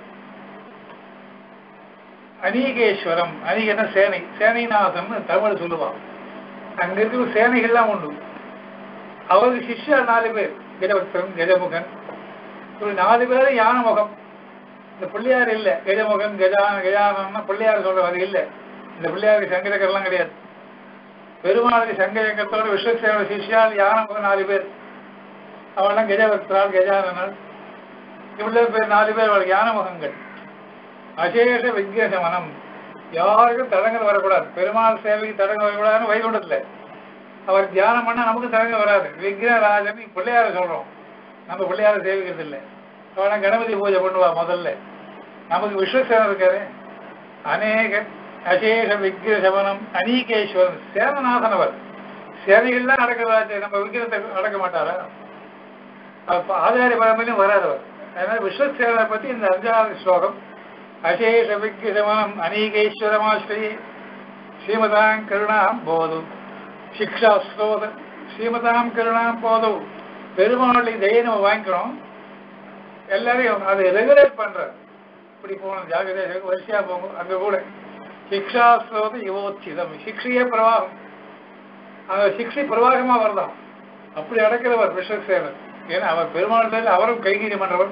அநீகேஸ்வரம் அநீகன சேனை சேனைநாதன் தமிழ் சொல்லுவான் அங்க இருக்கிற சேனைகள்லாம் உண்டு அவருக்கு சிஷ்யர் நாலு பேர் கஜபக்தன் கஜமுகன் இப்படி நாலு பேரும் யான முகம் இந்த பிள்ளையார் இல்ல கஜமுகன் கஜான கஜானம்னா பிள்ளையார் சொல்றது இல்ல இந்த பிள்ளையாருக்கு சங்கரக்கரெல்லாம் கிடையாது பெருமாளுக்கு சங்கரக்கத்தோட விஸ்வசேன சிஷ்யால் யான முகம் நாலு பேர் அவெல்லாம் கஜபக்தரால் கஜானனால் இவ்வளவு பேர் நாலு பேர் அவளுக்கு ஞான முகங்கள் அசேஷ விக்னசமனம் யாருக்கும் தடங்கள் வரக்கூடாது பெருமாள் சேவைக்கு தடங்கள் வரக்கூடாதுன்னு வைகுண்டத்துல அவர் தியானம் பண்ணா நமக்கு தடங்கள் வராது விக்னராஜன் பிள்ளையார சொல்றோம் நம்ம பிள்ளையார சேவிக்கிறது இல்லை அவனை கணபதி பூஜை பண்ணுவா முதல்ல நமக்கு விஸ்வசேனம் இருக்காரு அநேக அசேஷ விக்கிரசவனம் அநீகேஸ்வரன் சேனநாதன் அவர் சேவைகள்லாம் அடக்கிறதாச்சு நம்ம விக்கிரத்தை அடக்க மாட்டாரா அப்ப ஆச்சாரிய பரம்பரையும் வராது அவர் அதனால விஸ்வசேனரை பத்தி இந்த அஞ்சாவது ஸ்லோகம் அசேஷ விக்கிரசவனம் அநீகேஸ்வரமாஸ்ரீ ஸ்ரீமதாம் கருணாம் போது சிக்ஷா ஸ்லோத ஸ்ரீமதாம் கருணாம் போது பெருமாளை தயை நம்ம வாங்கிக்கணும் எல்லாரையும் அதை ரெகுலேட் பண்றார் இப்படி போகணும் ஜாகிரதை வரிசையா போகும் அங்க கூட சிக்ஷா ஸ்லோத யுவோச்சிதம் சிக்ஷையே பிரவாகம் அந்த சிக்ஷை பிரவாகமா வரலாம் அப்படி அடக்கிறவர் விஸ்வசேனர் ஏன்னா அவர் பெருமாள் மேல அவரும் கைகீரி பண்றவர்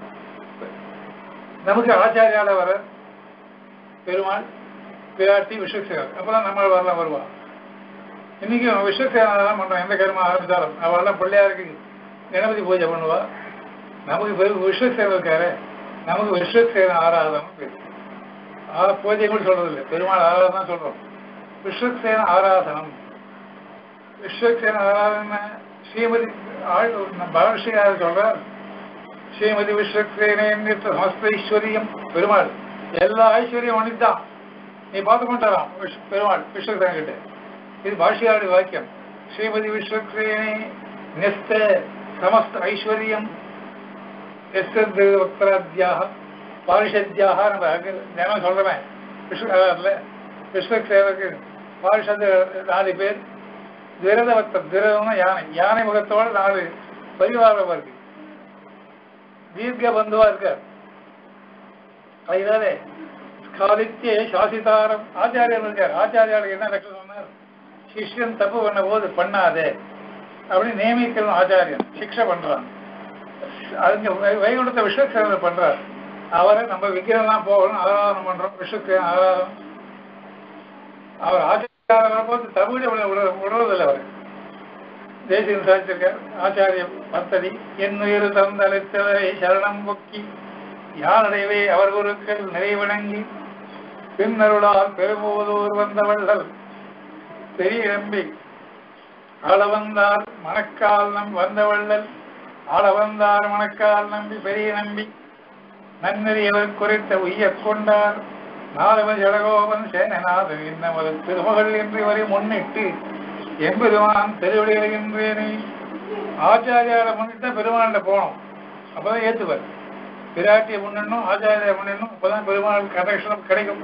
நமக்கு ஆச்சாரியால வர பெருமாள் பிராட்டி விஸ்வசேனர் அப்பதான் நம்ம வரலாம் வருவா இன்னைக்கு விஸ்வசேனா தான் பண்றோம் எந்த கர்மம் ஆரம்பிச்சாலும் அவெல்லாம் பிள்ளையாருக்கு கணபதி பூஜை பண்ணுவா நமக்கு பெரும் விஸ்வசேனர் இருக்காரு நமக்கு விஸ்வசேன ஆராதனம் பேரு ஆ பூஜை கூட சொல்றது இல்லை பெருமாள் ஆராதனை தான் சொல்றோம் விஸ்வசேன ஆராதனம் விஸ்வசேன ஆராதனை ஸ்ரீமதி ஆள் பகவஸ்ரீயார் சொல்றார் ஸ்ரீமதி விஸ்வசேன சமஸ்த ஐஸ்வர்யம் பெருமாள் எல்லா ஐஸ்வர்யம் ஒன்றுதான் நீ பார்த்து கொண்டாராம் பெருமாள் விஸ்வசேன கிட்ட இது பாஷியாருடைய வாக்கியம் ஸ்ரீமதி விஸ்வக்ரேணி நெஸ்த சமஸ்த ஐஸ்வர்யம் வக்தராத்தியாக பாரிஷத்யாக நம்ம தினம் சொல்றேன் விஸ்வ விஸ்வக்சேவருக்கு பாரிஷத் நாலு பேர் விரத பக்தர் விரதம்னா யானை யானை முகத்தோட நாலு பரிவாரம் இருக்கு தீர்க்க பந்துவா இருக்கார் அதனால காலித்திய சாசிதாரம் ஆச்சாரியர் இருக்கார் ஆச்சாரியாருக்கு என்ன லட்சம் சொன்னார் சிஷ்யன் தப்பு பண்ண போது பண்ணாதே அப்படின்னு நியமிக்கணும் ஆச்சாரியன் சிக்ஷை பண்றான் அதுங்க வை- வைகுண்டத்தை விஸ்வசேனர் பண்றார் அவரை நம்ம விக்கிரம்லாம் போகணும் ஆராதனம் பண்றோம் விஸ்வசேன ஆராதனம் அவர் ஆச்சாரம் வரும்போது தமிழை விட விடுறதில்லை அவர் தேசியம் சாதிச்சிருக்கார் ஆச்சாரிய பத்ததி என்னுயிர் தந்தளித்தவரை சரணம் பொக்கி யானடைவே அவர் குருக்கள் நிறைவணங்கி பின்னருளால் பெரும்போதூர் வந்தவள்ளல் பெரிய நம்பி ஆள வந்தார் மணக்கால் நம் வந்தவள்ளல் ஆள வந்தார் மணக்கால் நம்பி பெரிய நம்பி நன்னறியவர் குறித்த உய்யக் கொண்டார் நாலவன் ஜடகோபன் சேனநாதன் இன்னமது திருமகள் என்று இவரை முன்னிட்டு எம்பெருமான் திருவிடைகின்றேனே ஆச்சாரியார முன்னிட்டு பெருமாள்கிட்ட போனோம் அப்பதான் ஏத்துவர் பிராட்டியை முன்னணும் ஆச்சாரியை முன்னணும் அப்பதான் பெருமாள் கனெக்ஷனும் கிடைக்கும்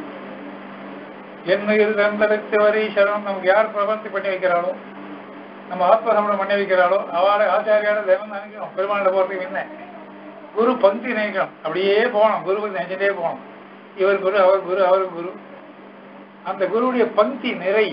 என்ன இது தந்தளித்து வரை சரணம் நமக்கு யார் பிரபந்தி பண்ணி வைக்கிறாளோ நம்ம ஆத்மசமணம் பண்ணி வைக்கிறாளோ அவளை ஆச்சாரியால தினம் நினைக்கணும் பெருமாள்கிட்ட போறதுக்கு என்ன குரு பக்தி நினைக்கணும் அப்படியே போகணும் குரு பக்தி நினைச்சிட்டே போகணும் இவர் குரு அவர் குரு அவர் குரு அந்த குருவுடைய பக்தி நிறை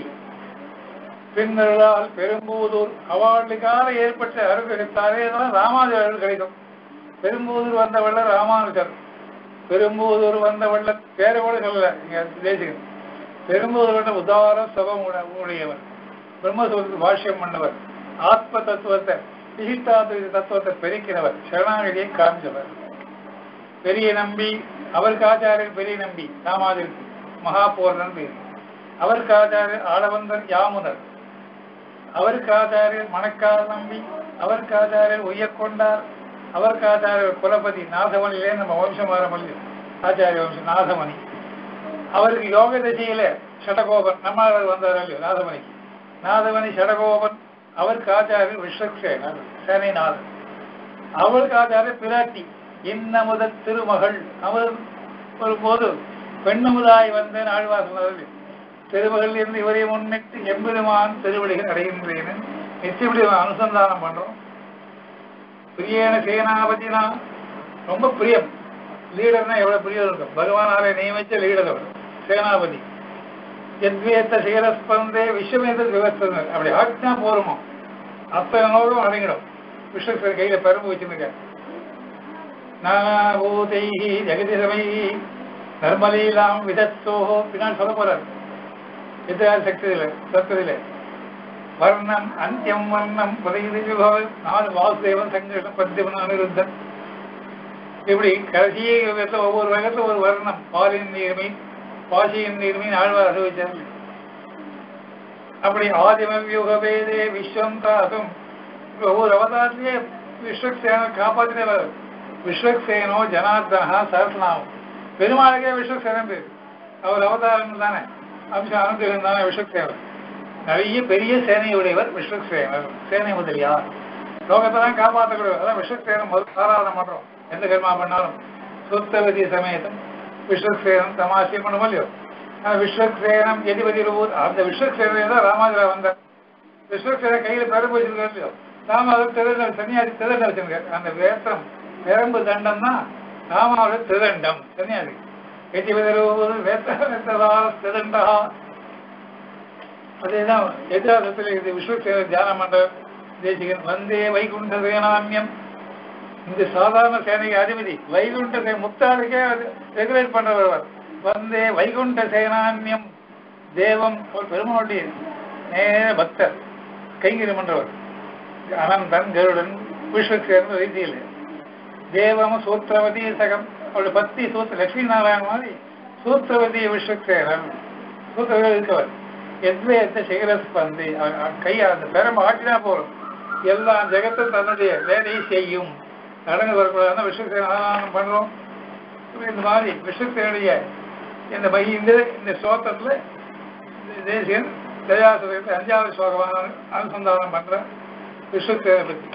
பின்னருளால் பெரும்பூதூர் அவளுக்காக ஏற்பட்ட அருகத்தாலே தான் ராமானுஜர் கிடைக்கும் பெரும்பூதூர் வந்த வள்ளல் ராமானுஜர் பெரும்பூதூர் வந்த வள்ளல் பேரை கூட சொல்லல இங்க தேசிகன் பெரும்பூதூர் வந்த உதார சபம் உடையவர் பிரம்மசூரத்துக்கு பாஷ்யம் பண்ணவர் ஆத்ம தத்துவத்தை விசிஷ்டாத்வைத தத்துவத்தை பெருக்கிறவர் சரணாகதியை காமிச்சவர் பெரிய நம்பி அவருக்கு ஆச்சாரியர் பெரிய நம்பி ராமாதிருக்கு மகாபூர்ணன் பேர் அவருக்கு ஆச்சாரியர் ஆளவந்தர் யாமுனர் அவருக்கு ஆச்சாரியர் மணக்கால் நம்பி அவருக்கு ஆச்சாரியர் உய்யக்கொண்டார் அவருக்கு ஆச்சாரியர் குலபதி நாதமணியிலே நம்ம வம்சம் ஆரம்பி ஆச்சாரிய வம்சம் நாதமணி அவருக்கு யோக திசையில ஷடகோபன் நம்மளால் வந்தார் இல்லையோ நாதமணிக்கு நாதமணி ஷடகோபன் அவருக்கு ஆச்சாரியர் விஸ்வக்சேனர் சேனைநாதன் அவளுக்கு ஆச்சாரியர் பிராட்டி இன்னமுத திருமகள் அவர் ஒரு போது பெண்ணமுதாய் வந்த நாழ்வாசனர் திருமகள் இருந்து இவரை முன்னிட்டு எம்பெருமான் திருவடிகள் அடைகின்றேன் நிச்சயப்படி அனுசந்தானம் பண்றோம் பிரியேன சேனாபதினா ரொம்ப பிரியம் லீடர்னா எவ்வளவு பிரியம் இருக்கும் பகவானாரை நியமிச்ச லீடர் அவர் சேனாபதி எத்வேத்த சிகரஸ்பந்தே விஸ்வமேத விவஸ்தனர் அப்படி ஆக்னா போருமோ அத்தனை நோக்கம் அடங்கிடும் விஸ்வசர் கையில பெரும்பு வச்சிருக்க நானாபூதை ஜெகதி சமை நர்மலீலாம் விதத்தோஹோ பின்னாடி சொல்ல போறார் எதிராக சக்தியில சத்ததில வர்ணம் அந்தியம் வர்ணம் புதையுது விபவன் நாலு வாசுதேவன் சங்கடம் பத்தியவன் அனிருத்தன் இப்படி கடைசி யுகத்துல ஒவ்வொரு வகத்துல ஒரு வர்ணம் பாலின் நீர்மை பாசியின் நீர்மை ஆழ்வார் அனுபவிச்சார் அப்படி ஆதிம யுக வேதே விஸ்வம் தாசும் ஒவ்வொரு அவதாரத்திலேயே விஸ்வக்சேன காப்பாற்றினவர் விஸ்வக்சேனோ ஜனார்தனா சரஸ்நாமம் பெருமாளுக்கே விஸ்வக்சேனன் பேர் அவர் அவதாரம் தானே அம்சம் அனுகிரகம் தானே விஸ்வக்சேனர் நிறைய பெரிய சேனையுடையவர் விஸ்வக்சேனர் சேனை முதலியார் லோகத்தெல்லாம் காப்பாற்றக்கூடியவர் அதான் விஸ்வக்சேனம் முதல் ஆராதனை பண்றோம் எந்த கர்மா பண்ணாலும் சுத்தவதி சமேதம் விஸ்வக்சேனம் தமாசியம் பண்ணும் இல்லையோ ஆனா விஸ்வக்சேனம் எதிபதி ரூபூர் அந்த விஸ்வக்சேனே தான் ராமாஜரா வந்தார் விஸ்வக்சேன கையில பெரம்பு வச்சிருக்காரு இல்லையோ ராமாவது திருதண்டம் சன்னியாசி திருதண்டம் வச்சிருக்காரு அந்த வேத்தம் பெரம்பு தண்டம் தான் ராமாவோட திருதண்டம் சன்னியாசி எதிபதி ரூபூர் வேத்த வேத்ததா திருதண்டா அதேதான் எதிராசத்தில் இது விஸ்வக்சேன தியானம் பண்ற தேசிகன் வந்தே வைகுண்ட சேனாமியம் இந்த சாதாரண சேனைக்கு அதிபதி வைகுண்ட சே முத்தாளுக்கே ரெகுலேட் பண்றவர் வந்தே வைகுண்ட சேனான்யம் தேவம் ஒரு பெருமாளுடைய நேர பக்தர் கைங்கரியம் பண்றவர் அனந்தன் கருடன் விஸ்வக்சேர்ந்த ரீதியில் தேவம் சூத்திரவதி சகம் அவருடைய பத்தி சூத்திர லட்சுமி நாராயண மாதிரி சூத்திரவதி விஸ்வக்சேனன் சூத்திரவதி இருக்கவர் எத்வேத்த சிகரஸ்பந்தி கை அந்த பெரம்பு ஆட்டினா போறோம் எல்லா ஜெகத்தும் தன்னுடைய வேலையை செய்யும் நடந்து வரக்கூடாதுன்னா விஸ்வசேனம் பண்றோம் இந்த மாதிரி விஸ்வசேனுடைய இந்த மை இந்த இந்த ஸ்லோகத்துல தேசியன் தயாசுரத்தை அஞ்சாவது ஸ்லோகமான அனுசந்தானம் பண்ற விஸ்வசேனை பற்றி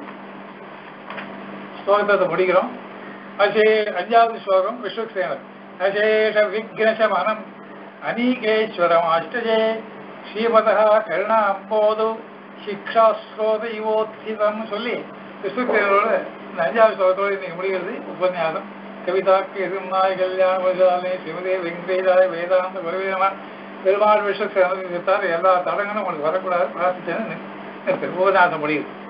ஸ்லோகத்தை முடிக்கிறோம் அசே அஞ்சாவது ஸ்லோகம் விஸ்வசேனர் அசேஷ விக்னசமனம் அநீகேஸ்வரம் அஷ்டஜே ஸ்ரீமதா கருணாம்போது சிக்ஷாஸ்ரோத இவோத்சிதம்னு சொல்லி விஸ்வசேனரோட இந்த அஞ்சாவது ஸ்லோகத்தோடு இன்னைக்கு முடிகிறது உபன்யாசம் கவிதாக்கு எதிர்நாய் கல்யாண சிவதே வெங்கடேஜாய வேதாந்த குருவேமா பெருமாள் விஸ்வசேனத்தை எல்லா தடங்களும் உங்களுக்கு வரக்கூடாது பிரார்த்திச்சேன்னு உபன்யாசம் முடியுது